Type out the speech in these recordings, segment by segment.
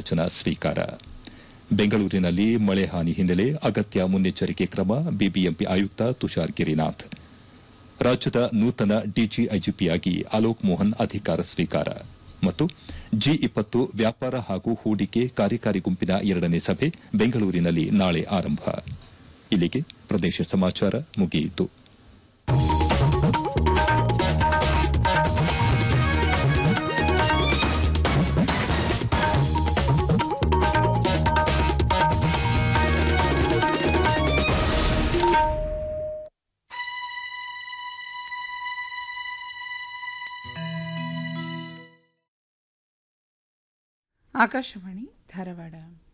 ಪ್ರಮಾಣವಚನ ಸ್ವೀಕಾರ ಬೆಂಗಳೂರಿನಲ್ಲಿ ಮಳೆ ಹಾನಿ ಹಿನ್ನೆಲೆ ಅಗತ್ಯ ಮುನ್ನೆಚ್ಚರಿಕೆ ಕ್ರಮ ಬಿಬಿಎಂಪಿ ಆಯುಕ್ತ ತುಷಾರ್ ಗಿರಿನಾಥ್ ರಾಜ್ಯದ ನೂತನ ಡಿಜಿಐಜಿಪಿಯಾಗಿ ಅಲೋಕ್ ಮೋಹನ್ ಅಧಿಕಾರ ಸ್ವೀಕಾರ ಮತ್ತು ಜಿ ಇಪ್ಪತ್ತು ವ್ಯಾಪಾರ ಹಾಗೂ ಹೂಡಿಕೆ ಕಾರ್ಯಕಾರಿ ಗುಂಪಿನ ಎರಡನೇ ಸಭೆ ಬೆಂಗಳೂರಿನಲ್ಲಿ ನಾಳೆ ಆರಂಭ ಇಲ್ಲಿಗೆ ಪ್ರದೇಶ ಸಮಾಚಾರ ಮುಗಿಯಿತು ಆಕಾಶವಾಣಿ ಧಾರವಾಡ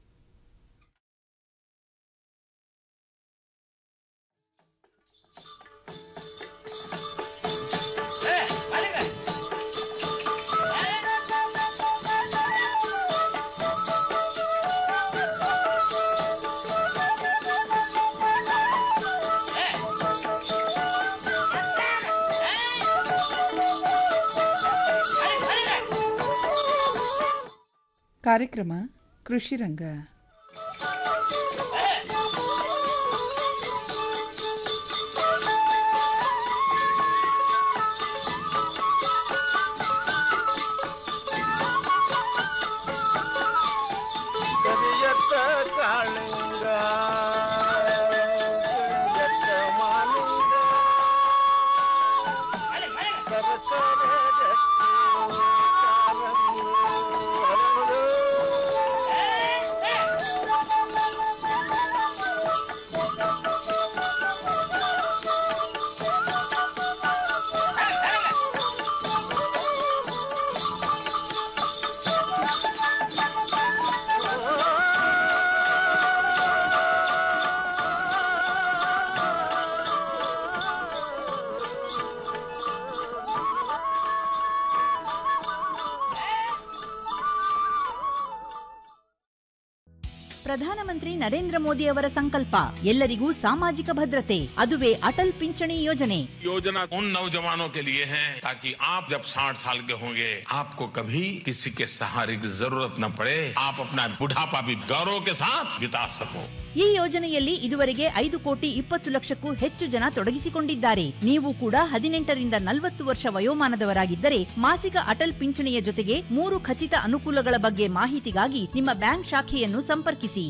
ಕಾರ್ಯಕ್ರಮ ಕೃಷಿ ರಂಗ ಕರಿಯತ್ತ ಕಾಳಿಂಗ ಕರಿಯತ್ತ ಮಾಲಿಂಗ ಸರಸರ ಗಟ್ಟಿ ಕಾರಂಗಿ ಹರಳು. ಪ್ರಧಾನಮಂತ್ರಿ ನರೇಂದ್ರ ಮೋದಿ ಅವರ ಸಂಕಲ್ಪ ಎಲ್ಲರಿಗೂ ಸಾಮಾಜಿಕ ಭದ್ರತೆ ಅದುವೇ ಅಟಲ್ ಪಿಂಚಣಿ ಯೋಜನೆ योजना उन नौजवानों के लिए है ताकि आप जब 60 साल के होंगे आपको कभी किसी के सहारे की जरूरत न पड़े आप अपना बुढ़ापा भी गौरव के साथ बिता सको ಈ ಯೋಜನೆಯಲ್ಲಿ ಇದುವರೆಗೆ ಐದು ಕೋಟಿ ಇಪ್ಪತ್ತು ಲಕ್ಷಕ್ಕೂ ಹೆಚ್ಚು ಜನ ತೊಡಗಿಸಿಕೊಂಡಿದ್ದಾರೆ ನೀವು ಕೂಡ ಹದಿನೆಂಟರಿಂದ ನಲವತ್ತು ವರ್ಷ ವಯೋಮಾನದವರಾಗಿದ್ದರೆ ಮಾಸಿಕ ಅಟಲ್ ಪಿಂಚಣಿಯ ಜೊತೆಗೆ ಮೂರು ಖಚಿತ ಅನುಕೂಲಗಳ ಬಗ್ಗೆ ಮಾಹಿತಿಗಾಗಿ ನಿಮ್ಮ ಬ್ಯಾಂಕ್ ಶಾಖೆಯನ್ನು ಸಂಪರ್ಕಿಸಿ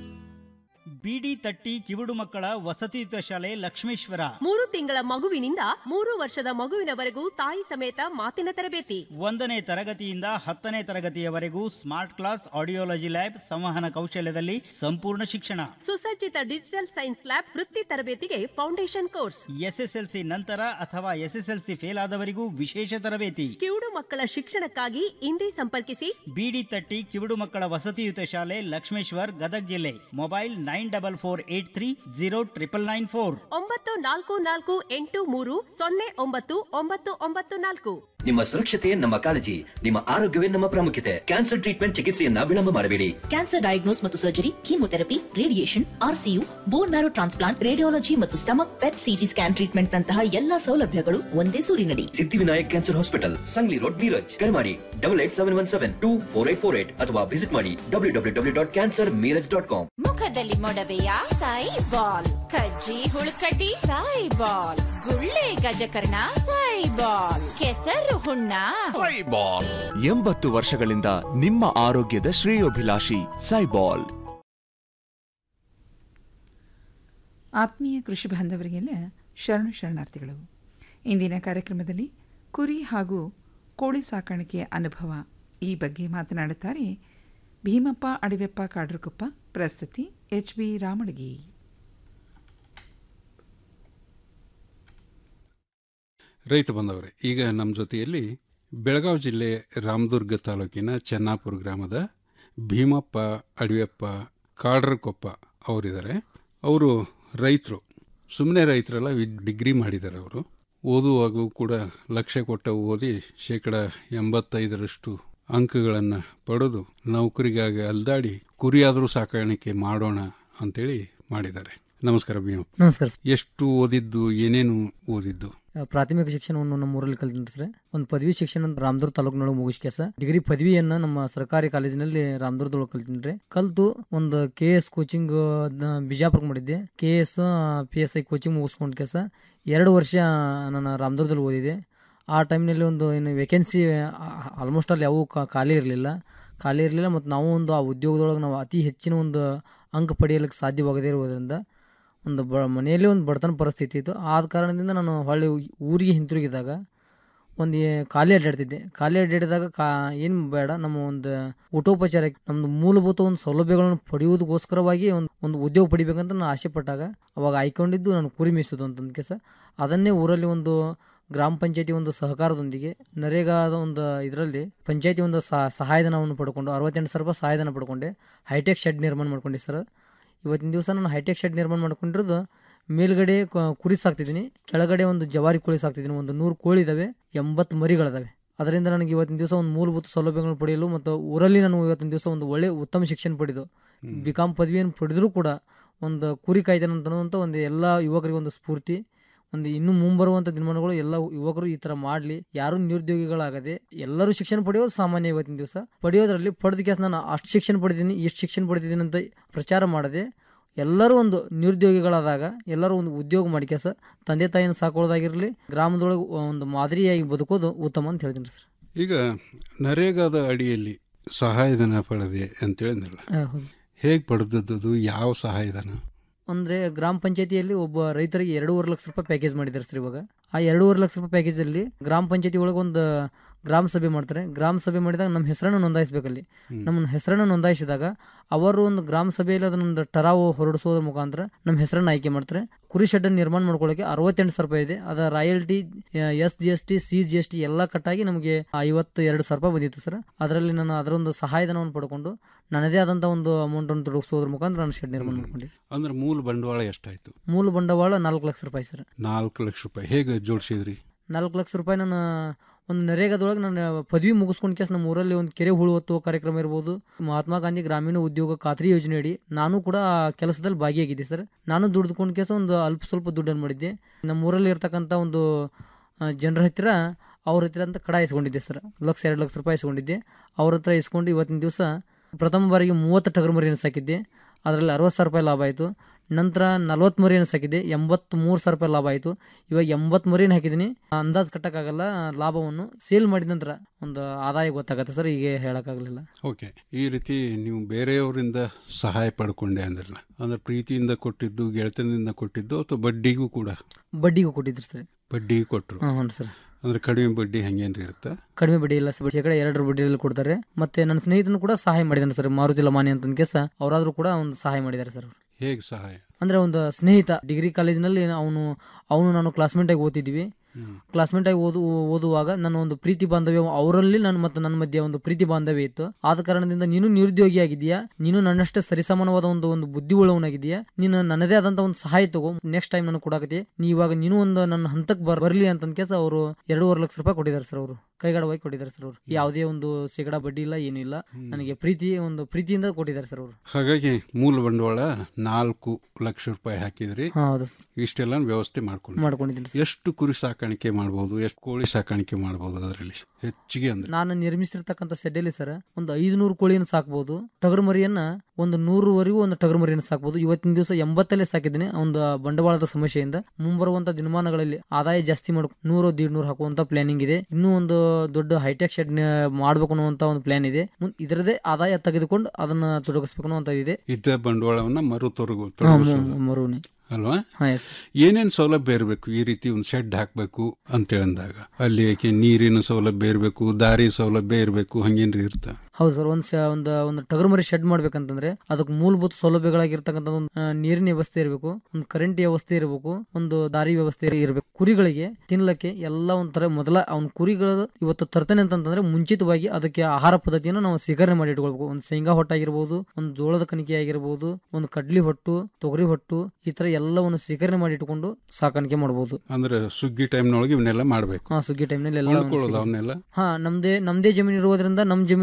ಬಿಡಿ ತಟ್ಟಿ ಕಿವುಡು ಮಕ್ಕಳ ವಸತಿಯುತ ಶಾಲೆ ಲಕ್ಷ್ಮೇಶ್ವರ ಮೂರು ತಿಂಗಳ ಮಗುವಿನಿಂದ ಮೂರು ವರ್ಷದ ಮಗುವಿನವರೆಗೂ ತಾಯಿ ಸಮೇತ ಮಾತಿನ ತರಬೇತಿ ಒಂದನೇ ತರಗತಿಯಿಂದ ಹತ್ತನೇ ತರಗತಿಯವರೆಗೂ ಸ್ಮಾರ್ಟ್ ಕ್ಲಾಸ್ ಆಡಿಯೋಲಜಿ ಲ್ಯಾಬ್ ಸಂವಹನ ಕೌಶಲ್ಯದಲ್ಲಿ ಸಂಪೂರ್ಣ ಶಿಕ್ಷಣ ಸುಸಜ್ಜಿತ ಡಿಜಿಟಲ್ ಸೈನ್ಸ್ ಲ್ಯಾಬ್ ವೃತ್ತಿ ತರಬೇತಿಗೆ ಫೌಂಡೇಶನ್ ಕೋರ್ಸ್ ಎಸ್ಎಸ್ಎಲ್ಸಿ ನಂತರ ಅಥವಾ ಎಸ್ಎಸ್ಎಲ್ಸಿ ಫೇಲ್ ಆದವರಿಗೂ ವಿಶೇಷ ತರಬೇತಿ ಕಿವುಡು ಮಕ್ಕಳ ಶಿಕ್ಷಣಕ್ಕಾಗಿ ಇಂದೇ ಸಂಪರ್ಕಿಸಿ ಬಿಡಿ ತಟ್ಟಿ ಕಿವುಡು ಮಕ್ಕಳ ವಸತಿಯುತ ಶಾಲೆ ಲಕ್ಷ್ಮೇಶ್ವರ್ ಗದಗ್ ಜಿಲ್ಲೆ mobile nine double four eight three zero triple nine four ಒಂಬತ್ತು ನಾಲ್ಕು ನಾಲ್ಕು ಎಂಟು ಮೂರು ಸೊನ್ನೆ ಒಂಬತ್ತು ಒಂಬತ್ತು ಒಂಬತ್ತು ನಾಲ್ಕು ನಿಮ್ಮ ಸುರಕ್ಷತೆ ನಮ್ಮ ಕಾಳಜಿ ನಿಮ್ಮ ಆರೋಗ್ಯವೇ ನಮ್ಮ ಪ್ರಾಮುಖ್ಯತೆ ಕ್ಯಾನ್ಸರ್ ಟ್ರೀಟ್ಮೆಂಟ್ ಚಿಕಿತ್ಸೆಯನ್ನ ವಿಳಂಬ ಮಾಡಬೇಡಿ ಕ್ಯಾನ್ಸರ್ ಡಯಾಗ್ನೋಸ್ ಮತ್ತು surgery chemotherapy radiation R C U bone marrow transplant radiology ಮತ್ತು stomach PET C T scan treatment ನಂತಹ ಎಲ್ಲಾ ಸೌಲಭ್ಯಗಳು ಒಂದೇ ಸೂರಿನಡಿ Siddhivinayak cancer hospital Sangli road Miraj ಕರೆ ಮಾಡಿ double eight seven one seven two four eight four eight ಅಥವಾ ವಿಸಿಟ್ ಮಾಡಿ W W W dot cancer Miraj dot com ಮುಖದಲ್ಲಿ ಮೊಡವೆಯ ಸಾಯಿ ಬಾಲ್ ಕಜ್ಜಿ ಹುಳುಕಡ್ಡಿ ಸಾಯಿ ಬಾಲ್ ಗುಳ್ಳೆ ಗಜಕರ್ಣ ಸಾಯಿ ಬಾಲ್ ಕೆಸರು ಹುಣ್ಣ ಎಂಬತ್ತು ವರ್ಷಗಳಿಂದ ನಿಮ್ಮ ಆರೋಗ್ಯದ ಶ್ರೇಯೋಭಿಲಾಷಿ ಸೈಬಾಲ್ ಆತ್ಮೀಯ ಕೃಷಿ ಬಾಂಧವರಿಗೆಲ್ಲ ಶರಣು ಶರಣಾರ್ಥಿಗಳು ಇಂದಿನ ಕಾರ್ಯಕ್ರಮದಲ್ಲಿ ಕುರಿ ಹಾಗೂ ಕೋಳಿ ಸಾಕಾಣಿಕೆಯ ಅನುಭವ ಈ ಬಗ್ಗೆ ಮಾತನಾಡುತ್ತಾರೆ ಭೀಮಪ್ಪ ಅಡಿವೆಪ್ಪ ಕಾಡ್ರಕೊಪ್ಪ ಪ್ರಸ್ತುತಿ ಎಚ್ ಬಿ ರಾಮಣಗಿ ರೈತ ಬಂದವರೇ ಈಗ ನಮ್ಮ ಜೊತೆಯಲ್ಲಿ ಬೆಳಗಾವಿ ಜಿಲ್ಲೆ ರಾಮದುರ್ಗ ತಾಲೂಕಿನ ಚೆನ್ನಾಪುರ ಗ್ರಾಮದ ಭೀಮಪ್ಪ ಅಡಿಯಪ್ಪ ಕಾಡ್ರಕೊಪ್ಪ ಅವರಿದ್ದಾರೆ ಅವರು ರೈತರು ಸುಮ್ಮನೆ ರೈತರಲ್ಲ ವಿದ್ ಡಿಗ್ರಿ ಮಾಡಿದ್ದಾರೆ ಅವರು ಓದುವಾಗೂ ಕೂಡ ಲಕ್ಷ್ಯ ಕೊಟ್ಟ ಓದಿ ಶೇಕಡ ಎಂಬತ್ತೈದರಷ್ಟು ಅಂಕಗಳನ್ನು ಪಡೆದು ನೌಕರಿಗಾಗಿ ಅಲ್ದಾಡಿ ಕುರಿಯಾದರೂ ಸಾಕಾಣಿಕೆ ಮಾಡೋಣ ಅಂತೇಳಿ ಮಾಡಿದ್ದಾರೆ ನಮಸ್ಕಾರ ಭೀಮಪ್ಪ ನಮಸ್ಕಾರ ಎಷ್ಟು ಓದಿದ್ದು ಏನೇನು ಓದಿದ್ದು ಆ, ಪ್ರಾಥಮಿಕ ಶಿಕ್ಷಣವನ್ನು ನಮ್ಮ ಊರಲ್ಲಿ ಕಲಿತೀನಿ ಸರ್ ಒಂದು ಪದವಿ ಶಿಕ್ಷಣ ರಾಮದುರ್ಗ ತಾಲೂಕಿನೊಳಗೆ ಮುಗಿಸ್ಕ್ಯಾಸ ಡಿಗ್ರಿ ಪದವಿಯನ್ನ ನಮ್ಮ ಸರ್ಕಾರಿ ಕಾಲೇಜಿನಲ್ಲಿ ರಾಮದುರ್ಗದೊಳಗೆ ಕಲಿತೀನಿ ರೀ ಕಲ್ತು ಒಂದು ಕೆ ಎಸ್ ಕೋಚಿಂಗ್ ಬಿಜಾಪುರಕ್ಕೆ ಮಾಡಿದ್ದೆ K S P S I coaching ಮುಗಿಸ್ಕೊಂಡು ಕೆಸ ಎರಡು ವರ್ಷ ನಾನು ರಾಮದುರ್ಗದಲ್ಲಿ ಓದಿದೆ ಆ ಟೈಮ್ನಲ್ಲಿ ಒಂದು ಏನು ವೇಕೆನ್ಸಿ ಆಲ್ಮೋಸ್ಟ್ ಅಲ್ಲಿ ಯಾವೂ ಕಾ- ಖಾಲಿ ಇರಲಿಲ್ಲ ಖಾಲಿ ಇರಲಿಲ್ಲ ಮತ್ತು ನಾವು ಒಂದು ಆ ಉದ್ಯೋಗದೊಳಗೆ ನಾವು ಅತಿ ಹೆಚ್ಚಿನ ಒಂದು ಅಂಕ ಪಡೆಯಲಿಕ್ಕೆ ಸಾಧ್ಯವಾಗದೇ ಇರುವುದರಿಂದ ಒಂದು ಬ ಮನೆಯಲ್ಲಿ ಒಂದು ಬಡತನ ಪರಿಸ್ಥಿತಿ ಇತ್ತು ಆದ ಕಾರಣದಿಂದ ನಾನು ಹೊಳ್ಳಿ ಊರಿಗೆ ಹಿಂತಿರುಗಿದಾಗ ಒಂದು ಏ- ಖಾಲಿ ಅಡ್ಡಾಡ್ತಿದ್ದೆ ಖಾಲಿ ಅಡ್ಡಾಡಿದಾಗ ಕಾ ಏನು ಬೇಡ ನಮ್ಮ ಒಂದು ಊಟೋಪಚಾರ ನಮ್ಮದು ಮೂಲಭೂತ ಒಂದು ಸೌಲಭ್ಯಗಳನ್ನು ಪಡೆಯುವುದಕ್ಕೋಸ್ಕರವಾಗಿ ಒಂದು ಒಂದು ಉದ್ಯೋಗ ಪಡಿಬೇಕಂತ ನಾನು ಆಸೆ ಪಟ್ಟಾಗ ಅವಾಗ ಆಯ್ಕೊಂಡಿದ್ದು ನಾನು ಕುರಿ ಮೇಯಿಸೋದು ಅಂತಂದ ಕೆಲಸ ಅದನ್ನೇ ಊರಲ್ಲಿ ಒಂದು ಗ್ರಾಮ ಪಂಚಾಯತಿ ಒಂದು ಸಹಕಾರದೊಂದಿಗೆ ನರೇಗಾದ ಒಂದು ಇದರಲ್ಲಿ ಪಂಚಾಯತಿ ಒಂದು ಸಹ- ಸಹಾಯಧನವನ್ನು ಪಡ್ಕೊಂಡು ಅರವತ್ತೆಂಟು ಸಾವಿರ ರೂಪಾಯಿ ಸಹಾಯಧನ ಪಡ್ಕೊಂಡೆ ಹೈಟೆಕ್ ಶೆಡ್ ನಿರ್ಮಾಣ ಮಾಡ್ಕೊಂಡೆ ಸರ್ ಇವತ್ತಿನ ದಿವಸ ನಾನು ಹೈಟೆಕ್ ಶೆಡ್ ನಿರ್ಮಾಣ ಮಾಡ್ಕೊಂಡಿರೋದು ಮೇಲ್ಗಡೆ ಕ- ಕುರಿ ಸಾಕ್ತಿದ್ದೀನಿ ಕೆಳಗಡೆ ಒಂದು ಜವಾರಿ ಕೋಳಿ ಸಾಕ್ತಿದ್ದೀನಿ ಒಂದು ನೂರು ಕೋಳಿ ಇದಾವೆ ಎಂಬತ್ತು ಮರಿಗಳಿದಾವೆ ಅದರಿಂದ ನನಗೆ ಇವತ್ತಿನ ದಿವಸ ಒಂದು ಮೂಲಭೂತ ಸೌಲಭ್ಯಗಳನ್ನು ಪಡೆಯಲು ಮತ್ತು ಊರಲ್ಲಿ ನಾನು ಇವತ್ತಿನ ದಿವಸ ಒಂದು ಒಳ್ಳೆ ಉತ್ತಮ ಶಿಕ್ಷಣ ಪಡೆದು ಬಿ ಕಾಮ್ ಪದವಿಯನ್ನು ಪಡೆದರೂ ಕೂಡ ಒಂದು ಕುರಿ ಕಾಯ್ತಾನೆ ಅಂತನ್ನುವಂಥ ಒಂದು ಎಲ್ಲ ಯುವಕರಿಗೆ ಒಂದು ಸ್ಫೂರ್ತಿ ಒಂದು ಇನ್ನು ಮುಂಬರುವಂಥ ದಿನಮಾನಗಳು ಎಲ್ಲ ಯುವಕರು ಈ ಥರ ಮಾಡಲಿ ಯಾರು ನಿರುದ್ಯೋಗಿಗಳಾಗದೆ ಎಲ್ಲರೂ ಶಿಕ್ಷಣ ಪಡೆಯೋದು ಸಾಮಾನ್ಯ ಇವತ್ತಿನ ದಿವಸ ಪಡೆಯೋದ್ರಲ್ಲಿ ಪಡೆದ ಕೇಸ್ ನಾನು ಅಷ್ಟು ಶಿಕ್ಷಣ ಪಡೆದಿದ್ದೀನಿ ಇಷ್ಟು ಶಿಕ್ಷಣ ಪಡೆದಿದ್ದೀನಿ ಅಂತ ಪ್ರಚಾರ ಮಾಡದೆ ಎಲ್ಲರೂ ಒಂದು ನಿರುದ್ಯೋಗಿಗಳಾದಾಗ ಎಲ್ಲರೂ ಒಂದು ಉದ್ಯೋಗ ಮಾಡಿ ಕೆಲಸ ತಂದೆ ತಾಯಿನ ಸಾಕೊಳ್ಳೋದಾಗಿರಲಿ ಗ್ರಾಮದೊಳಗೆ ಒಂದು ಮಾದರಿಯಾಗಿ ಬದುಕೋದು ಉತ್ತಮ ಅಂತ ಹೇಳ್ತೀನಿ ಸರ್ ಈಗ ನರೇಗಾದ ಅಡಿಯಲ್ಲಿ ಸಹಾಯಧನ ಪಡೆದೆ ಅಂತೇಳಿದ್ನಲ್ಲ ಆ, ಹೌದು. ಹೇಗೆ ಪಡೆದದ್ದು ಯಾವ ಸಹಾಯಧನ ಅಂದರೆ ಗ್ರಾಮ ಪಂಚಾಯತಿಯಲ್ಲಿ ಒಬ್ಬ ರೈತರಿಗೆ ಎರಡೂವರೆ ಲಕ್ಷ ರೂಪಾಯಿ ಪ್ಯಾಕೇಜ್ ಮಾಡಿದ್ದಾರೆ ಸರ್ ಇವಾಗ ಆ ಎರಡೂವರೆ ಲಕ್ಷ ರೂಪಾಯಿ ಪ್ಯಾಕೇಜಲ್ಲಿ ಗ್ರಾಮ ಪಂಚಾಯತಿ ಒಳಗೆ ಒಂದು ಗ್ರಾಮ ಸಭೆ ಮಾಡ್ತಾರೆ ಗ್ರಾಮ ಸಭೆ ಮಾಡಿದಾಗ ನಮ್ಮ ಹೆಸರನ್ನು ನೋಂದಾಯಿಸಬೇಕಲ್ಲಿ ನಮ್ಮ ಹೆಸರನ್ನು ನೋಂದಾಯಿಸಿದಾಗ ಅವರು ಒಂದು ಗ್ರಾಮ ಸಭೆಯಲ್ಲಿ ಅದನ್ನೊಂದು ಟರಾವು ಹೊರಡಿಸೋದ್ರ ಮುಖಾಂತರ ನಮ್ಮ ಹೆಸರನ್ನು ಆಯ್ಕೆ ಮಾಡ್ತಾರೆ ಕುರಿ ಶೆಡ್ಡನ್ನು ನಿರ್ಮಾಣ ಮಾಡ್ಕೊಳ್ಳೋಕೆ ಅರವತ್ತೆಂಟು ಸಾವಿರ ರೂಪಾಯಿ ಇದೆ ಅದರ royalty S G S T C G S T ಎಲ್ಲ ಕಟ್ಟಾಗಿ ನಮಗೆ ಐವತ್ತು ಎರಡು ಸಾವಿರ ರೂಪಾಯಿ ಬಂದಿತ್ತು ಸರ್ ಅದರಲ್ಲಿ ನಾನು ಅದರೊಂದು ಸಹಾಯಧನವನ್ನು ಪಡ್ಕೊಂಡು ನನ್ನದೇ ಆದಂಥ ಒಂದು ಅಮೌಂಟನ್ನು ತೊಡಗಿಸೋದ್ರ ಮುಖಾಂತರ ನಾನು ಶೆಡ್ ನಿರ್ಮಾಣ ಮಾಡ್ಕೊಂಡೆ ಅಂದ್ರೆ ಮೂಲ ಬಂಡವಾಳ ಎಷ್ಟಾಯ್ತು ಮೂಲ ಬಂಡವಾಳ ನಾಲ್ಕು ಲಕ್ಷ ರೂಪಾಯಿ ಸರ್ ನಾಲ್ಕು ಲಕ್ಷ ರೂಪಾಯಿ ಹೇಗೆ ಜೋಡಿಸಿದ್ರಿ ನಾಲ್ಕು ಲಕ್ಷ ರೂಪಾಯಿ ನಾನು ಒಂದು ನರೇಗಾದೊಳಗೆ ನಾನು ಪದವಿ ಮುಗಿಸ್ಕೊಂಡು ಕೇಸ್ ನಮ್ಮ ಊರಲ್ಲಿ ಒಂದು ಕೆರೆ ಹುಳು ಹೊತ್ತುವ ಕಾರ್ಯಕ್ರಮ ಇರ್ಬೋದು ಮಹಾತ್ಮ ಗಾಂಧಿ ಗ್ರಾಮೀಣ ಉದ್ಯೋಗ ಖಾತ್ರಿ ಯೋಜನೆ ಅಡಿ ನಾನು ಕೂಡ ಆ ಕೆಲಸದಲ್ಲಿ ಭಾಗಿಯಾಗಿದ್ದೆ ಸರ್ ನಾನು ದುಡ್ದುಕೊಂಡು ಕೇಸ ಒಂದು ಅಲ್ಪ ಸ್ವಲ್ಪ ದುಡ್ಡನ್ನು ಮಾಡಿದ್ದೆ ನಮ್ಮ ಊರಲ್ಲಿ ಇರ್ತಕ್ಕಂಥ ಒಂದು ಜನರ ಹತ್ತಿರ ಅವ್ರ ಹತ್ತಿರ ಅಂತ ಕಡ ಇಸ್ಕೊಂಡಿದ್ದೆ ಸರ್ ಲಕ್ಷ ಎರಡು ಲಕ್ಷ ರೂಪಾಯಿ ಇಸ್ಕೊಂಡಿದ್ದೆ ಅವ್ರ ಹತ್ರ ಇಸ್ಕೊಂಡು ಇವತ್ತಿನ ದಿವಸ ಪ್ರಥಮ ಬಾರಿಗೆ ಮೂವತ್ತು ಟಗರು ಮರಿಯನ್ನು ಸಾಕಿದ್ದೆ ಅದರಲ್ಲಿ ಅರವತ್ತು ಸಾವಿರ ರೂಪಾಯಿ ಲಾಭ ಆಯಿತು ನಂತರ ನಲ್ವತ್ತು ಮರಿಯನ್ನು ಸಾಕಿದ್ದೆ ಎಂಬತ್ತು ಮೂರು ಸಾವಿರ ರೂಪಾಯಿ ಲಾಭ ಆಯಿತು ಇವಾಗ ಎಂಬತ್ತು ಮರಿಯನ್ನು ಹಾಕಿದ್ದೀನಿ ಅಂದಾಜು ಕಟ್ಟಕ್ಕಾಗಲ್ಲ ಲಾಭವನ್ನು ಸೇಲ್ ಮಾಡಿದ ನಂತರ ಒಂದು ಆದಾಯ ಗೊತ್ತಾಗತ್ತೆ ಸರ್ ಈಗ ಹೇಳೋಕ್ಕಾಗಲಿಲ್ಲ ಓಕೆ ಈ ರೀತಿ ನೀವು ಬೇರೆಯವರಿಂದ ಸಹಾಯ ಪಡ್ಕೊಂಡೆ ಅಂದ್ರಲ್ಲ ಅಂದ್ರೆ ಪ್ರೀತಿಯಿಂದ ಕೊಟ್ಟಿದ್ದು ಗೆಳೆತನದಿಂದ ಕೊಟ್ಟಿದ್ದು ಅಥವಾ ಬಡ್ಡಿಗೂ ಕೂಡ ಬಡ್ಡಿಗೂ ಕೊಟ್ಟಿದ್ರು ಸರ್ ಬಡ್ಡಿ ಕೊಟ್ಟರು ಹ್ಞೂ ಹ್ಞೂ ಸರ್ ಅಂದ್ರೆ ಕಡಿಮೆ ಬಡ್ಡಿ ಹಂಗೇನ್ರಿ ಇರುತ್ತಾ ಕಡಿಮೆ ಬಡ್ಡಿ ಇಲ್ಲ ಸರ್ ಶೇಕಡ ಎರಡರ ಬಡ್ಡಿಯಲ್ಲಿ ಕೊಡ್ತಾರೆ ಮತ್ತೆ ನನ್ನ ಸ್ನೇಹಿತನು ಕೂಡ ಸಹಾಯ ಮಾಡಿದ್ದಾನೆ ಸರ್ ಮಾರುತಿ ಲಮಾನಿ ಅಂತ ಕೇಸ ಅವರಾದ್ರೂ ಕೂಡ ಒಂದು ಸಹಾಯ ಮಾಡಿದ್ದಾರೆ ಸರ್ ಅವರು ಹೇಗೆ ಸಹಾಯ ಅಂದ್ರೆ ಒಂದು ಸ್ನೇಹಿತ ಡಿಗ್ರಿ ಕಾಲೇಜಿನಲ್ಲಿ ಅವನು ಅವನು ನಾನು ಕ್ಲಾಸ್ಮೇಟ್ ಆಗಿ ಓದ್ತಿದ್ವಿ ಕ್ಲಾಸ್ಮೇಟ್ ಆಗಿ ಓದು ಓದುವಾಗ ನನ್ನ ಒಂದು ಪ್ರೀತಿ ಬಾಂಧವ್ಯ ಅವರಲ್ಲಿ ನನ್ನ ಮತ್ತು ನನ್ನ ಮಧ್ಯೆ ಒಂದು ಪ್ರೀತಿ ಬಾಂಧವ್ಯ ಇತ್ತು ಆದ ಕಾರಣದಿಂದ ನೀನು ನಿರುದ್ಯೋಗಿ ಆಗಿದೆಯಾ ನೀನು ನನ್ನಷ್ಟೇ ಸರಿಸಮಾನವಾದ ಒಂದು ಒಂದು ಬುದ್ಧಿ ಉಳ್ಳವನಾಗಿದೆಯಾ ನೀನು ನನ್ನದೇ ಆದಂತ ಒಂದು ಸಹಾಯ ತಗೋ ನೆಕ್ಸ್ಟ್ ಟೈಮ್ ನಾನು ಕೊಡಾಕತಿ ನೀ ಇವಾಗ ನೀನು ಒಂದು ನನ್ನ ಹಂತಕ್ಕೆ ಬರ್ ಬರಲಿ ಅಂತ ಕೇಸ ಅವರು ಎರಡೂವರೆ ಲಕ್ಷ ರೂಪಾಯಿ ಕೊಟ್ಟಿದ್ದಾರೆ ಸರ್ ಅವರು ಕೈಗಾಡವಾಗಿ ಕೊಟ್ಟಿದ್ದಾರೆ ಸರ್ ಅವರು ಯಾವುದೇ ಒಂದು ಶೇಕಡ ಬಡ್ಡಿ ಇಲ್ಲ ಏನೂ ಇಲ್ಲ ನನಗೆ ಪ್ರೀತಿ ಒಂದು ಪ್ರೀತಿಯಿಂದ ಕೊಟ್ಟಿದ್ದಾರೆ ಸರ್ ಅವರು ಹಾಗಾಗಿ ಮೂಲ ಬಂಡವಾಳ ನಾಲ್ಕು ಲಕ್ಷ ರೂಪಾಯಿ ಹಾಕಿದ್ರಿ ಹಾ, ಹೌದು ಸರ್. ಇಷ್ಟೆಲ್ಲ ವ್ಯವಸ್ಥೆ ಮಾಡ್ಕೊಂಡು ಮಾಡ್ಕೊಂಡಿದ್ದೀನಿ ಎಷ್ಟು ಕುರಿ ಸಾಕಾಣಿಕೆ ಮಾಡ್ಬೋದು ಎಷ್ಟು ಕೋಳಿ ಸಾಕಾಣಿಕೆ ಮಾಡ್ಬೋದು ಅದರಲ್ಲಿ ಹೆಚ್ಚಿಗೆ ಅಂದ್ರೆ ನಾನು ನಿರ್ಮಿಸಿರ್ತಕ್ಕಂಥ ಸೆಡ್ಡಲ್ಲಿ ಸರ್ ಒಂದು ಐದುನೂರು ಕೋಳಿಯನ್ನು ಸಾಕ್ಬೋದು ಟಗರು ಮರಿಯನ್ನ ಒಂದು ನೂರುವರೆಗೂ ಒಂದು ಟಗರು ಮರಿಯನ್ನು ಸಾಕ್ಬೋದು ಇವತ್ತಿನ ದಿವಸ ಎಂಬತ್ತಲ್ಲೇ ಸಾಕಿದ್ದೀನಿ ಒಂದು ಬಂಡವಾಳದ ಸಮಸ್ಯೆಯಿಂದ ಮುಂಬರುವಂತ ದಿನಮಾನಗಳಲ್ಲಿ ಆದಾಯ ಜಾಸ್ತಿ ಮಾಡ ನೂರು ದೀಡ್ ನೂರು ಹಾಕುವಂತ ಪ್ಲಾನಿಂಗ್ ಇದೆ ಇನ್ನೂ ಒಂದು ದೊಡ್ಡ ಹೈಟೆಕ್ ಶೆಡ್ ಮಾಡ್ಬೇಕು ಅನ್ನುವಂತ ಒಂದು ಪ್ಲಾನ್ ಇದೆ ಮುಂದ್ ಇದರದೇ ಆದಾಯ ತೆಗೆದುಕೊಂಡು ಅದನ್ನ ತೊಡಗಿಸ್ಬೇಕು ಅನ್ನುವಂತ ಇದೆ ಇದ್ದ ಬಂಡವಾಳವನ್ನ ಮರು ತೊರಗು ಹಾ, ತೊಡಗಿಸೋದು. ಮು- ಮರುನೆ. ಅಲ್ವಾ ಹಾ, yes. ಏನೇನ್ ಸೌಲಭ್ಯ ಇರಬೇಕು ಈ ರೀತಿ ಒಂದು ಶೆಡ್ ಹಾಕ್ಬೇಕು ಅಂತೇಳಿದಾಗ ಅಲ್ಲಿ ಯಾಕೆ ನೀರಿನ ಸೌಲಭ್ಯ ಇರಬೇಕು ದಾರಿ ಸೌಲಭ್ಯ ಇರಬೇಕು ಹಂಗೇನ್ರಿ ಇರ್ತ ಹೌದು ಸರ್ ಒಂದು ಒಂದು ಒಂದು ಟಗರು ಮರಿ ಶೆಡ್ ಮಾಡ್ಬೇಕಂತಂದ್ರೆ ಅದಕ್ಕೆ ಮೂಲಭೂತ ಸೌಲಭ್ಯಗಳಾಗಿರ್ತಕ್ಕಂಥ ಒಂದು ಆ, ನೀರಿನ ವ್ಯವಸ್ಥೆ ಇರಬೇಕು ಒಂದು ಕರೆಂಟ್ ವ್ಯವಸ್ಥೆ ಇರಬೇಕು ಒಂದು ದಾರಿ ವ್ಯವಸ್ಥೆ ಇರಬೇಕು ಕುರಿಗಳಿಗೆ ತಿನ್ಲಕ್ಕೆ ಎಲ್ಲ ಒಂಥರ ಮೊದಲ ಅವ್ನ ಕುರಿಗಳು ಇವತ್ತು ತರ್ತಾನೆ ಅಂತಂದ್ರೆ ಮುಂಚಿತವಾಗಿ ಅದಕ್ಕೆ ಆಹಾರ ಪದ್ಧತಿಯನ್ನು ನಾವು ಸ್ವೀಕರಣೆ ಮಾಡಿ ಇಟ್ಕೊಳ್ಬೇಕು ಒಂದು ಶೇಂಗಾ ಹೊಟ್ಟಾಗಿರ್ಬೋದು ಒಂದು ಜೋಳದ ಕಣಿಕೆ ಆಗಿರ್ಬೋದು ಒಂದು ಕಡ್ಲಿ ಹೊಟ್ಟು ತೊಗರಿ ಹೊಟ್ಟು ಈ ತರ ಎಲ್ಲವನ್ನು ಸ್ವೀಕರಣೆ ಮಾಡಿ ಇಟ್ಕೊಂಡು ಸಾಕಾಣಿಕೆ ಮಾಡಬಹುದು ಅಂದ್ರೆ ಸುಗ್ಗಿ ಟೈಮ್ನೊಳಗೆ ಇವನ್ನೆಲ್ಲ ಮಾಡ್ಬೇಕು ಹಾ ಸುಗ್ಗಿ ಟೈಮ್ನಲ್ಲಿ ಎಲ್ಲ ಕೊಂಡ್ಕೊಳ್ಳೋದು ಅವನ್ನೆಲ್ಲ ಹಾ ನಮ್ದೇ ನಮ್ದೇ ಜಮೀನು ಇರೋದ್ರಿಂದ ನಮ್ ಜಮೀನಲ್ಲಿ ಬರ್ತಕ್ಕ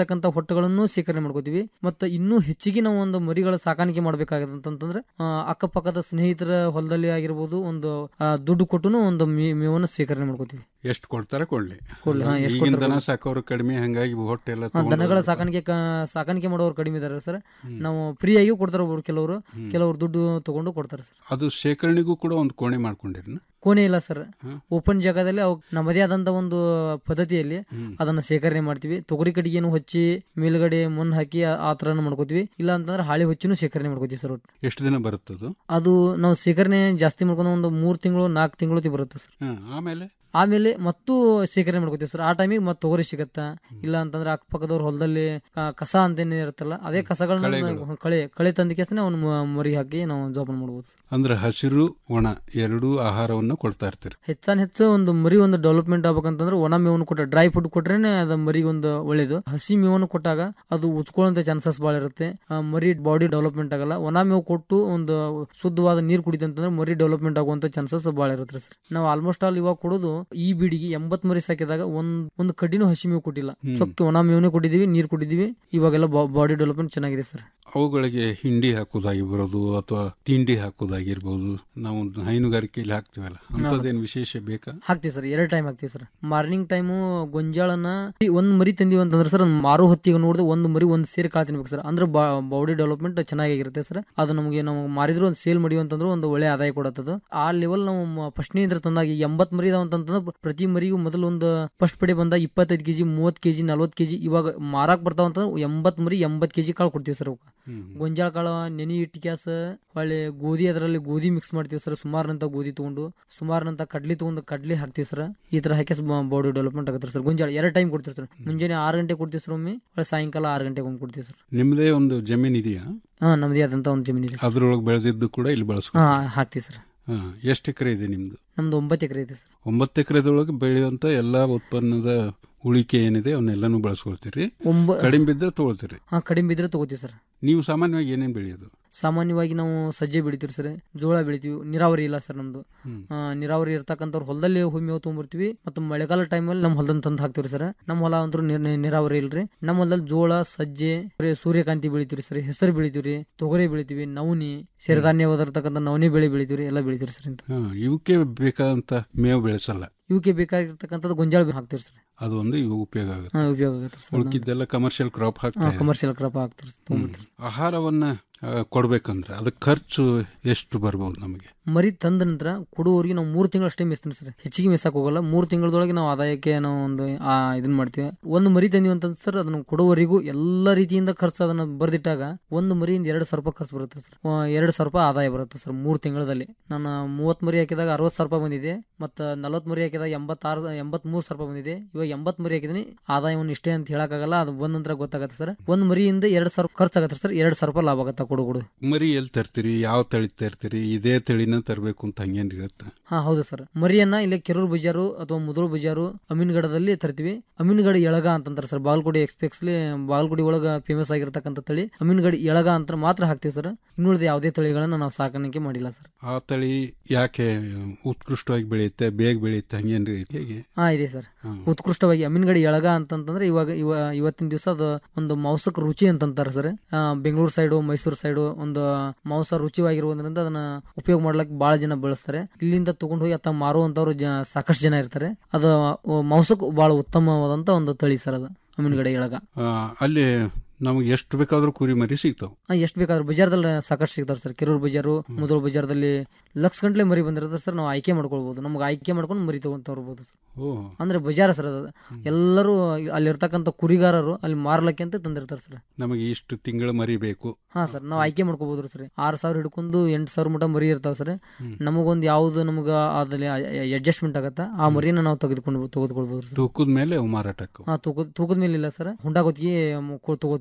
ಇರ್ತಕ್ಕಂಥ ಹೊಟ್ಟೆಗಳನ್ನು ಶೇಖರಣೆ ಮಾಡ್ಕೋತೀವಿ ಮತ್ತು ಇನ್ನೂ ಹೆಚ್ಚಿಗೆ ನಾವು ಒಂದು ಮರಿಗಳ ಸಾಕಾಣಿಕೆ ಮಾಡ್ಬೇಕಾಗತ್ತೆ ಅಂತಂದ್ರೆ ಆ, ಅಕ್ಕಪಕ್ಕದ ಸ್ನೇಹಿತರ ಹೊಲದಲ್ಲಿ ಆಗಿರ್ಬೋದು ಒಂದು ಆ, ದುಡ್ಡು ಕೊಟ್ಟುನು ಒಂದು ಮೇ- ಮೇವನ್ನು ಶೇಖರಣೆ ಮಾಡ್ಕೋತೀವಿ ಎಷ್ಟು ಕೊಡ್ತಾರೆ ಕೊಡ್ಲಿ ಕೊಡ್ಲಿ, ಹಾ, ಎಷ್ಟ್ ಈಗಿನ ಕೊಡ್ತಾರೆ ದನ ಕೊಡ್ಲಿ. ಸಾಕೋರು ಕಡಿಮೆ ಹಂಗಾಗಿ ಹೊಟ್ಟೆ ಎಲ್ಲ ಆ, ತಗೊಂಡು ದನಗಳ ಹೋಗ್ತಾರೆ. ಸಾಕಾಣಿಕೆ ಕ- ಸಾಕಾಣಿಕೆ ಮಾಡೋರು ಕಡಿಮೆ ಇದಾರೆ ಸರ್ ನಾವು ಫ್ರೀ ಆಗಿ ಕೊಡ್ತಾರೆ ಒಬ್ರು ಕೆಲವರು ಕೆಲವರು ದುಡ್ಡು ತಗೊಂಡು ಕೊಡ್ತಾರೆ ಸರ್ ಅದು ಶೇಖರಣೆಗೂ ಕೂಡ ಒಂದು ಕೋಣೆ ಮಾಡ್ಕೊಂಡಿರಿ ಕೋಣೆ ಇಲ್ಲ ಸರ್ ಓಪನ್ ಜಾಗದಲ್ಲಿ ಅವು ನಮ್ಮದೇ ಆದಂತ ಒಂದು ಪದ್ಧತಿಯಲ್ಲಿ ಅದನ್ನ ಶೇಖರಣೆ ಮಾಡ್ತೀವಿ ತೊಗರಿ ಕಟ್ಟಿಗೆನು ಹಚ್ಚಿ ಮೇಲ್ಗಡೆ ಮಣ್ಣು ಹಾಕಿ ಆ- ಆ ಥರನೂ ಮಾಡ್ಕೋತೀವಿ ಇಲ್ಲ ಅಂತಂದ್ರೆ ಹಾಳಿ ಹೊಚ್ಚಿನೂ ಶೇಖರಣೆ ಮಾಡ್ಕೋತೀವಿ ಸರ್ ಒಟ್ಟು ಎಷ್ಟು ದಿನ ಬರುತ್ತದು ಅದು ನಾವು ಶೇಖರಣೆ ಜಾಸ್ತಿ ಮಾಡ್ಕೊಂಡು ಒಂದು ಮೂರು ತಿಂಗಳು ನಾಲ್ಕು ತಿಂಗಳು ಬರುತ್ತೆ ಸರ್ ಹಾ, ಆಮೇಲೆ ಆಮೇಲೆ ಮತ್ತೂ ಶೇಖರಣೆ ಮಾಡ್ಕೋತೀವಿ ಸರ್ ಆ ಟೈಮಿಗೆ ಮತ್ತೆ ತೊಗರಿ ಸಿಗತ್ತಾ ಇಲ್ಲ ಅಂತಂದ್ರೆ ಅಕ್ಕಪಕ್ಕದವ್ರ ಹೊಲದಲ್ಲಿ ಕ- ಕಸ ಅಂತೇನೇ ಇರುತ್ತಲ್ಲ ಅದೇ ಕಸಗಳನ್ನ ಕಳೆಗಳು. ನಾವು ಕಳೆ ಕಳೆ ತಂದಿಕೆಸನೆ ಅವ್ನ ಮ- ಮರಿ ಹಾಕಿ ನಾವು ಜೋಪಾನ ಮಾಡ್ಬೋದು ಸರ್ ಅಂದ್ರೆ ಹಸಿರು ಒಣ ಎರಡೂ ಆಹಾರವನ್ನು ಕೊಡ್ತಾ ಇರ್ತೀರಿ ಹೆಚ್ಚಾನ್ ಹೆಚ್ಚು ಒಂದು ಮರಿ ಒಂದು ಡೆವಲಪ್ಮೆಂಟ್ ಆಗ್ಬೇಕಂತಂದ್ರೆ ಒಣ ಮೇವನ್ನು ಕೊಟ್ಟ ಡ್ರೈ ಫುಡ್ ಕೊಟ್ರೇನೆ ಅದು ಮರಿ ಒಂದು ಒಳ್ಳೇದು ಹಸಿ ಮೇವನ್ನು ಕೊಟ್ಟಾಗ ಅದು ಉಚ್ಕೊಳ್ಳೋಂತ ಚಾನ್ಸಸ್ ಭಾಳ ಇರುತ್ತೆ ಆ ಮರಿ ಬಾಡಿ ಡೆವಲಪ್ಮೆಂಟ್ ಆಗಲ್ಲ ಒಣ ಮೇವು ಕೊಟ್ಟು ಒಂದು ಶುದ್ಧವಾದ ನೀರು ಕುಡಿತಂತಂದ್ರೆ ಮರಿ ಡೆವಲಪ್ಮೆಂಟ್ ಆಗುವಂತ ಚಾನ್ಸಸ್ ಭಾಳ ಇರುತ್ತೆ ಸರ್ ನಾವು ಆಲ್ಮೋಸ್ಟ್ ಆಲ್ ಇವಾಗ ಕೊಡೋದು ಈ ಬೀಡಿಗೆ ಎಂಬತ್ ಮರಿ ಸಾಕಿದಾಗ ಒಂದ್ ಒಂದು ಕಡ್ಡಿನೂ ಹಸಿ ಮೇವು ಕೊಟ್ಟಿಲ್ಲ ಹ್ಮ್. ಚೊಕ್ಕೆ ಒಣ ಮೇವನೇ ಕೊಟ್ಟಿದೀವಿ ನೀರು ಕೊಟ್ಟಿದೀವಿ ಇವಾಗೆಲ್ಲ ಬಾಡಿ ಡೆವಲಪ್ಮೆಂಟ್ ಚೆನ್ನಾಗಿದೆ ಸರ್ ಅವುಗಳಿಗೆ ಹಿಂಡಿ ಹಾಕೋದಾಗಿರ್ಬೋದು ಅಥವಾ ತಿಂಡಿ ಹಾಕೋದಾಗಿರ್ಬೋದು ನಾವು ಹೈನುಗಾರಿಕೆಯಲ್ಲಿ ಹಾಕ್ತಿವಲ್ಲ ಅಂಥದ್ದೇನು ವಿಶೇಷ ಬೇಕಾ ಹಾಕ್ತಿವಿ ಸರ್ ಎರಡು ಟೈಮ್ ಹಾಕ್ತಿವಿ ಸರ್ ಮಾರ್ನಿಂಗ್ ಟೈಮು ಗೊಂಜಾಳನ ಈ ಒಂದ್ ಮರಿ ತಂದಿವಿ ಅಂತಂದ್ರೆ ಸರ್ ಒಂದ್ ಮಾರು ಹೊತ್ತಿಗೆ ನೋಡಿದ್ರೆ ಒಂದು ಮರಿ ಒಂದ್ ಸೇರಿ ಕಾಳು ತಿನ್ಬೇಕು ಸರ್ ಅಂದ್ರೆ ಬಾಡಿ ಡೆವಲಪ್ಮೆಂಟ್ ಚೆನ್ನಾಗಿರುತ್ತೆ ಸರ್ ಅದು ನಮಗೆ ನಾವು ಮಾರಿದ್ರು ಒಂದು ಸೇಲ್ ಮಾಡಿವಿ ಅಂತಂದ್ರೆ ಒಂದು ಒಳ್ಳೆ ಆದಾಯ ಕೊಡತ್ತದು ಆ ಲೆವೆಲ್ ನಾವು ಫಸ್ಟ್ನಿಂದ ತಂದಾಗ ಈ ಎಂಬತ್ ಮರಿ ಇದಾವ ಅಂತಂದ್ರೆ ಪ್ರತಿ ಮರಿಗೂ ಮೊದಲು ಒಂದು ಫಸ್ಟ್ ಪಡೆ ಬಂದಾಗ ಇಪ್ಪತ್ತೈದು ಕೆಜಿ ಮೂವತ್ತು ಕೆಜಿ ನಲ್ವತ್ತು ಕೆಜಿ ಇವಾಗ ಮಾರಾಕ್ ಬರ್ತಾವ ಅಂತಂದ್ರೆ ಎಂಬತ್ ಮರಿ ಎಂಬತ್ ಕೆಜಿ ಕಾಳು ಕೊಡ್ತೀವಿ ಸರ್ ಅವಕ್ಕೆ ಗೊಂಜಾಳ ಕಾಳು ನೆನೆ ಇಟ್ಟು ಕ್ಯಾಸ ಹೊಳ್ಳಿ ಗೋಧಿ ಅದರಲ್ಲಿ ಗೋಧಿ ಮಿಕ್ಸ್ ಮಾಡ್ತೀವಿ ಸರ್ ಸುಮಾರಿನಂತ ಗೋಧಿ ತಗೊಂಡು ಸುಮಾರಿನಂತ ಕಡ್ಲಿ ತಗೊಂಡು ಕಡ್ಲಿ ಹಾಕ್ತೀವಿ ಸರ್ ಈ ತರ ಹಾಕಿ ಬಾಡಿ ಡೆವಲಪ್ಮೆಂಟ್ ಆಗುತ್ತೆ ಸರ್ ಗೊಂಜಾಳ ಎರಡು ಟೈಮ್ ಕೊಡ್ತೀವಿ ಸರ್ ಮುಂಜಾನೆ ಆರು ಗಂಟೆ ಕೊಡ್ತೀವಿ ಸರ್ ಒಮ್ಮೆ ಹೊಳ್ಳಿ ಸಾಯಂಕಾಲ ಆರು ಗಂಟೆಗೆ ಒಮ್ಮೆ ಕೊಡ್ತೀವಿ ಸರ್ ನಿಮ್ಮದೇ ಒಂದು ಜಮೀನು ಇದೆಯಾ ಹಾ ನಮ್ದೇ ಆದಂತ ಒಂದು ಜಮೀನು ಇದೆ ಸರ್ ಅದ್ರೊಳಗೆ ಬೆಳೆದಿದ್ದು ಕೂಡ ಇಲ್ಲಿ ಬಳಸ್ಕೊ ಹಾ ಹಾಕ್ತೀವಿ ಸರ್ ಹಾ ಎಷ್ಟು ಎಕರೆ ಇದೆ ನಿಮ್ದು ನಮ್ದು ಒಂಬತ್ತು ಎಕರೆ ಇದೆ ಸರ್ ಒಂಬತ್ತು ಎಕರೆದೊಳಗೆ ಬೆಳೆಯುವಂತ ಎಲ್ಲಾ ಉತ್ಪನ್ನದ ಉಳಿಕೆ ಏನಿದೆ ಅವನ್ನೆಲ್ಲಾನು ಬಳಸ್ಕೊಳ್ತೀರಿ ಒಂಬ- ಕಡಿಮೆ ಬಿದ್ದರೆ ತಗೊಳ್ತೀರಿ ಹಾ ಕಡಿಮೆ ಬಿದ್ರೆ ತಗೋತೀವಿ ಸರ್ ನೀವು ಸಾಮಾನ್ಯವಾಗಿ ಏನೇನು ಬೆಳೆಯೋದು ಸಾಮಾನ್ಯವಾಗಿ ನಾವು ಸಜ್ಜೆ ಬೆಳಿತೀವಿ ಸರ್ ಜೋಳ ಬೆಳಿತೀವಿ ನೀರಾವರಿ ಇಲ್ಲ ಸರ್ ನಮ್ದು ಆ, ನೀರಾವರಿ ಇರ್ತಕ್ಕಂಥವ್ರು ಹೊಲದಲ್ಲಿ ಹೋಗಿ ಮೇವು ತೊಗೊಂಬರ್ತೀವಿ ಮತ್ತು ಮಳೆಗಾಲ ಟೈಮಲ್ಲಿ ನಮ್ಮ ಹೊಲದಲ್ಲಿ ತಂದು ಹಾಕ್ತೀವಿ ಸರ್ ನಮ್ಮ ಹೊಲ ಅಂತೂ ನೀರ್- ನೀರಾವರಿ ಇಲ್ರಿ ನಮ್ಮ ಹೊಲದಲ್ಲಿ ಜೋಳ ಸಜ್ಜೆ ಬರೀ ಸೂರ್ಯಕಾಂತಿ ಬೆಳಿತೀವಿ ಸರ್ ಹೆಸರು ಬೆಳಿತೀವಿ ತೊಗರಿ ಬೆಳಿತೀವಿ ನವನಿ ಸಿರಿಧಾನ್ಯವಾಗಿರ್ತಕ್ಕಂಥ ನವನಿ ಬೆಳೆ ಬೆಳಿತೀವಿ ಎಲ್ಲ ಬೆಳಿತೀವಿ ಸರ್ ಇಂತ ಹಾ ಇವಕ್ಕೆ ಬೇಕಾದಂತ ಮೇವು ಬೆಳೆಸಲ್ಲ ಇವಕ್ಕೆ ಬೇಕಾಗಿರ್ತಕ್ಕಂಥದ್ದು ಗೊಂಜಾಳ ಹಾಕ್ತೀವಿ ಸರ್ ಅದು ಒಂದು ಇವು ಉಪಯೋಗ ಆಗುತ್ತೆ ಹಾ, ಉಪಯೋಗ ಆಗುತ್ತೆ ಸರ್ ಉಳ್ಕಿದ್ದೆಲ್ಲ ಕಮರ್ಷಿಯಲ್ ಕ್ರಾಪ್ ಹಾಕ್ತಾ ಇದೆ. ಕಮರ್ಷಿಯಲ್ ಕ್ರಾಪ್ ಹಾಕ್ತೀವಿ ಸರ್, ತೊಗೊಂಬರ್ತೀವಿ ಹ್ಮ್. ಆಹಾರವನ್ನ ಆ, ಕೊಡ್ಬೇಕಂದ್ರೆ ಅದಕ್ಕೆ ಖರ್ಚು ಎಷ್ಟು ಬರ್ಬೋದು ನಮಗೆ ಮರಿ ತಂದ ನಂತರ ಕೊಡುವವರಿಗೆ ನಾವು ಮೂರು ತಿಂಗಳು ಅಷ್ಟೇ ಮಿಸ್ತೀನಿ ಸರ್ ಹೆಚ್ಚಿಗೆ ಮಿಸ್ಸಾಕ್ ಹೋಗಲ್ಲ ಮೂರು ತಿಂಗಳದೊಳಗೆ ನಾವು ಆದಾಯಕ್ಕೆ ನಾವು ಒಂದು ಆ ಇದನ್ನ ಮಾಡ್ತೀವಿ ಒಂದು ಮರಿ ತಂದಿವಿ ಅಂತಂದ್ರೆ ಸರ್ ಅದನ್ನ ಕೊಡುವವರಿಗೂ ಎಲ್ಲ ರೀತಿಯಿಂದ ಖರ್ಚು ಅದನ್ನ ಬರ್ದಿಟ್ಟಾಗ ಒಂದು ಮರಿಯಿಂದ ಎರಡು ಸಾವಿರ ರೂಪಾಯಿ ಖರ್ಚು ಬರುತ್ತೆ ಸರ್ ಆ, ಎರಡು ಸಾವಿರ ರೂಪಾಯಿ ಆದಾಯ ಬರುತ್ತೆ ಸರ್ ಮೂರು ತಿಂಗಳಲ್ಲಿ ನಾನು ಮೂವತ್ತು ಮರಿ ಹಾಕಿದಾಗ ಅರವತ್ತು ಸಾವಿರ ರೂಪಾಯಿ ಬಂದಿದೆ ಮತ್ತು ನಲವತ್ತು ಮರಿ ಹಾಕಿದಾಗ ಎಂಬತ್ತಾರು ಎಂಬತ್ಮೂರು ಸಾವಿರ ರೂಪಾಯಿ ಬಂದಿದೆ ಇವಾಗ ಎಂಬತ್ತು ಮರಿ ಹಾಕಿದ್ದೀನಿ ಆದಾಯವನ್ನು ಇಷ್ಟೇ ಅಂತ ಹೇಳಕ್ಕಾಗಲ್ಲ ಅದು ಬಂದ ನಂತರ ಗೊತ್ತಾಗುತ್ತೆ ಸರ್ ಒಂದು ಮರಿಯಿಂದ ಎರಡು ಸಾವಿರ ಖರ್ಚಾಗತ್ತೆ ಸರ್ ಎರಡು ಸಾವಿರ ರೂಪಾಯಿ ಲಾಭ ಆಗುತ್ತೆ ಕೊಡು ಕೊಡು ಮರಿ ಎಲ್ಲಿ ತರ್ತೀರಿ ಯಾವ ತಳಿ ತರ್ತೀರಿ ಇದೇ ತಳಿನ ತರಬೇಕು ಅಂತ ಹಂಗೇನಿರುತ್ತೆ ಹಾ ಹೌದು ಸರ್ ಮರಿಯನ್ನ ಇಲ್ಲಿ ಕೆರೂರು ಬಜಾರು ಅಥವಾ ಮುದೋಳು ಬಜಾರು ಅಮೀನ್ಗಡದಲ್ಲಿ ತರ್ತೀವಿ ಅಮೀನ್ಗಡ ಎಳಗ ಅಂತಂತಾರೆ ಸರ್ ಬಾಗಲಕೋಟೆ ಎಕ್ಸ್ಪೆಕ್ಸ್ಲಿ ಬಾಗಲಕೋಟೆ ಒಳಗ ಫೇಮಸ್ ಆಗಿರ್ತಕ್ಕಂಥ ತಳಿ ಅಮೀನ್ಗಡ ಎಳಗ ಅಂತ ಮಾತ್ರ ಹಾಕ್ತೀವಿ ಸರ್ ಇನ್ನುಳಿದ ಯಾವುದೇ ತಳಿಗಳನ್ನ ನಾವು ಸಾಕಾಣಿಕೆ ಮಾಡಿಲ್ಲ ಸರ್ ಆ ತಳಿ ಯಾಕೆ ಉತ್ಕೃಷ್ಟವಾಗಿ ಬೆಳೆಯುತ್ತೆ ಬೇಗ ಬೆಳೆಯುತ್ತೆ ಹಂಗೇನ್ರಿ ಹೇಗೆ ಹಾ ಇದೆ ಸರ್ ಉತ್ಕೃಷ್ಟವಾಗಿ ಅಮೀನ್ಗಡಿ ಎಳಗ ಅಂತಂತಂದ್ರೆ ಇವಾಗ ಇವ ಇವತ್ತಿನ ದಿವಸ ಅದು ಒಂದು ಮಾಂಸಕ್ಕೆ ರುಚಿ ಅಂತಂತಾರೆ sir Bengaluru side Mysuru side ಒಂದು ಮಾಂಸ ರುಚಿಯಾಗಿರುವುದರಿಂದ ಅದನ್ನ ಉಪಯೋಗ ಮಾಡ್ಲಿಕ್ಕೆ ಬಹಳ ಜನ ಬಳಸ್ತಾರೆ ಇಲ್ಲಿಂದ ತಗೊಂಡು ಹೋಗಿ ಅತ್ತ ಮಾರುವಂತವ್ರು ಜ ಸಾಕಷ್ಟು ಜನ ಇರ್ತಾರೆ ಅದು ಮಾಂಸಕ್ಕೆ ಬಹಳ ಉತ್ತಮವಾದಂತ ಒಂದು ತಳಿ ಸರ್ ಅದು ಅಮೀನ್ಗಡೆ ಎಳಗ ಆ, ಅಲ್ಲಿ ನಮಗೆ ಎಷ್ಟು ಬೇಕಾದ್ರೂ ಕುರಿ ಮರಿ ಸಿಗ್ತಾವೆ ಆ, ಎಷ್ಟು ಬೇಕಾದ್ರೂ ಬಜಾರ್ದಲ್ಲಿ ಸಾಕಷ್ಟು ಸಿಗ್ತಾರೆ ಸರ್ ಕೆರೂರು ಬಜಾರು ಮುದೋಳು ಬಜಾರ್ದಲ್ಲಿ ಲಕ್ಷ ಗಂಟ್ಲೆ ಮರಿ ಬಂದಿರುತ್ತೆ ಸರ್ ನಾವು ಆಯ್ಕೆ ಮಾಡ್ಕೊಳ್ಬಹುದು ನಮ್ಗೆ ಆಯ್ಕೆ ಮಾಡ್ಕೊಂಡು ಮರಿ ತಗೊಂತ ಬರ್ಬೋದು ಸರ್ ಓ ಅಂದ್ರೆ ಬಜಾರ ಸರ್ ಅದು ಎಲ್ಲರೂ ಅಲ್ಲಿರ್ತಕ್ಕಂಥ ಕುರಿಗಾರರು ಅಲ್ಲಿ ಮಾರ್ಲಕ್ಕೆ ಅಂತ ತಂದಿರ್ತಾರೆ ಸರ್ ನಮಗೆ ಇಷ್ಟು ತಿಂಗಳ ಮರಿ ಬೇಕು ಹಾ ಸರ್ ನಾವು ಆಯ್ಕೆ ಮಾಡ್ಕೋಬಹುದು ಸರ್ ಆರು ಸಾವಿರ ಹಿಡ್ಕೊಂಡು ಎಂಟು ಸಾವಿರ ಮಟ ಮರಿ ಇರ್ತಾವ ಸರ್ ನಮಗೊಂದು ಯಾವ್ದು ನಮ್ಗೆ ಅದ್ರಲ್ಲಿ ಅಡ್ಜಸ್ಟ್ಮೆಂಟ್ ಆಗತ್ತಾ ಆ ಮರಿನ ನಾವು ತೆಗೆದುಕೊಂಡು ತೆಗೆದುಕೊಳ್ಬಹುದು ಸರ್ ತೂಕದ ಮೇಲೆ ಅವು ಮಾರಾಟ ಆಕ್ಕವು. ಹಾ ತೂಕದ ತೂಕದ ಮೇಲೆ ಇಲ್ಲ ಸರ್ ಹುಂಡಾ ಗೊತ್ತಿಗೆ ತಗೋತೀವಿ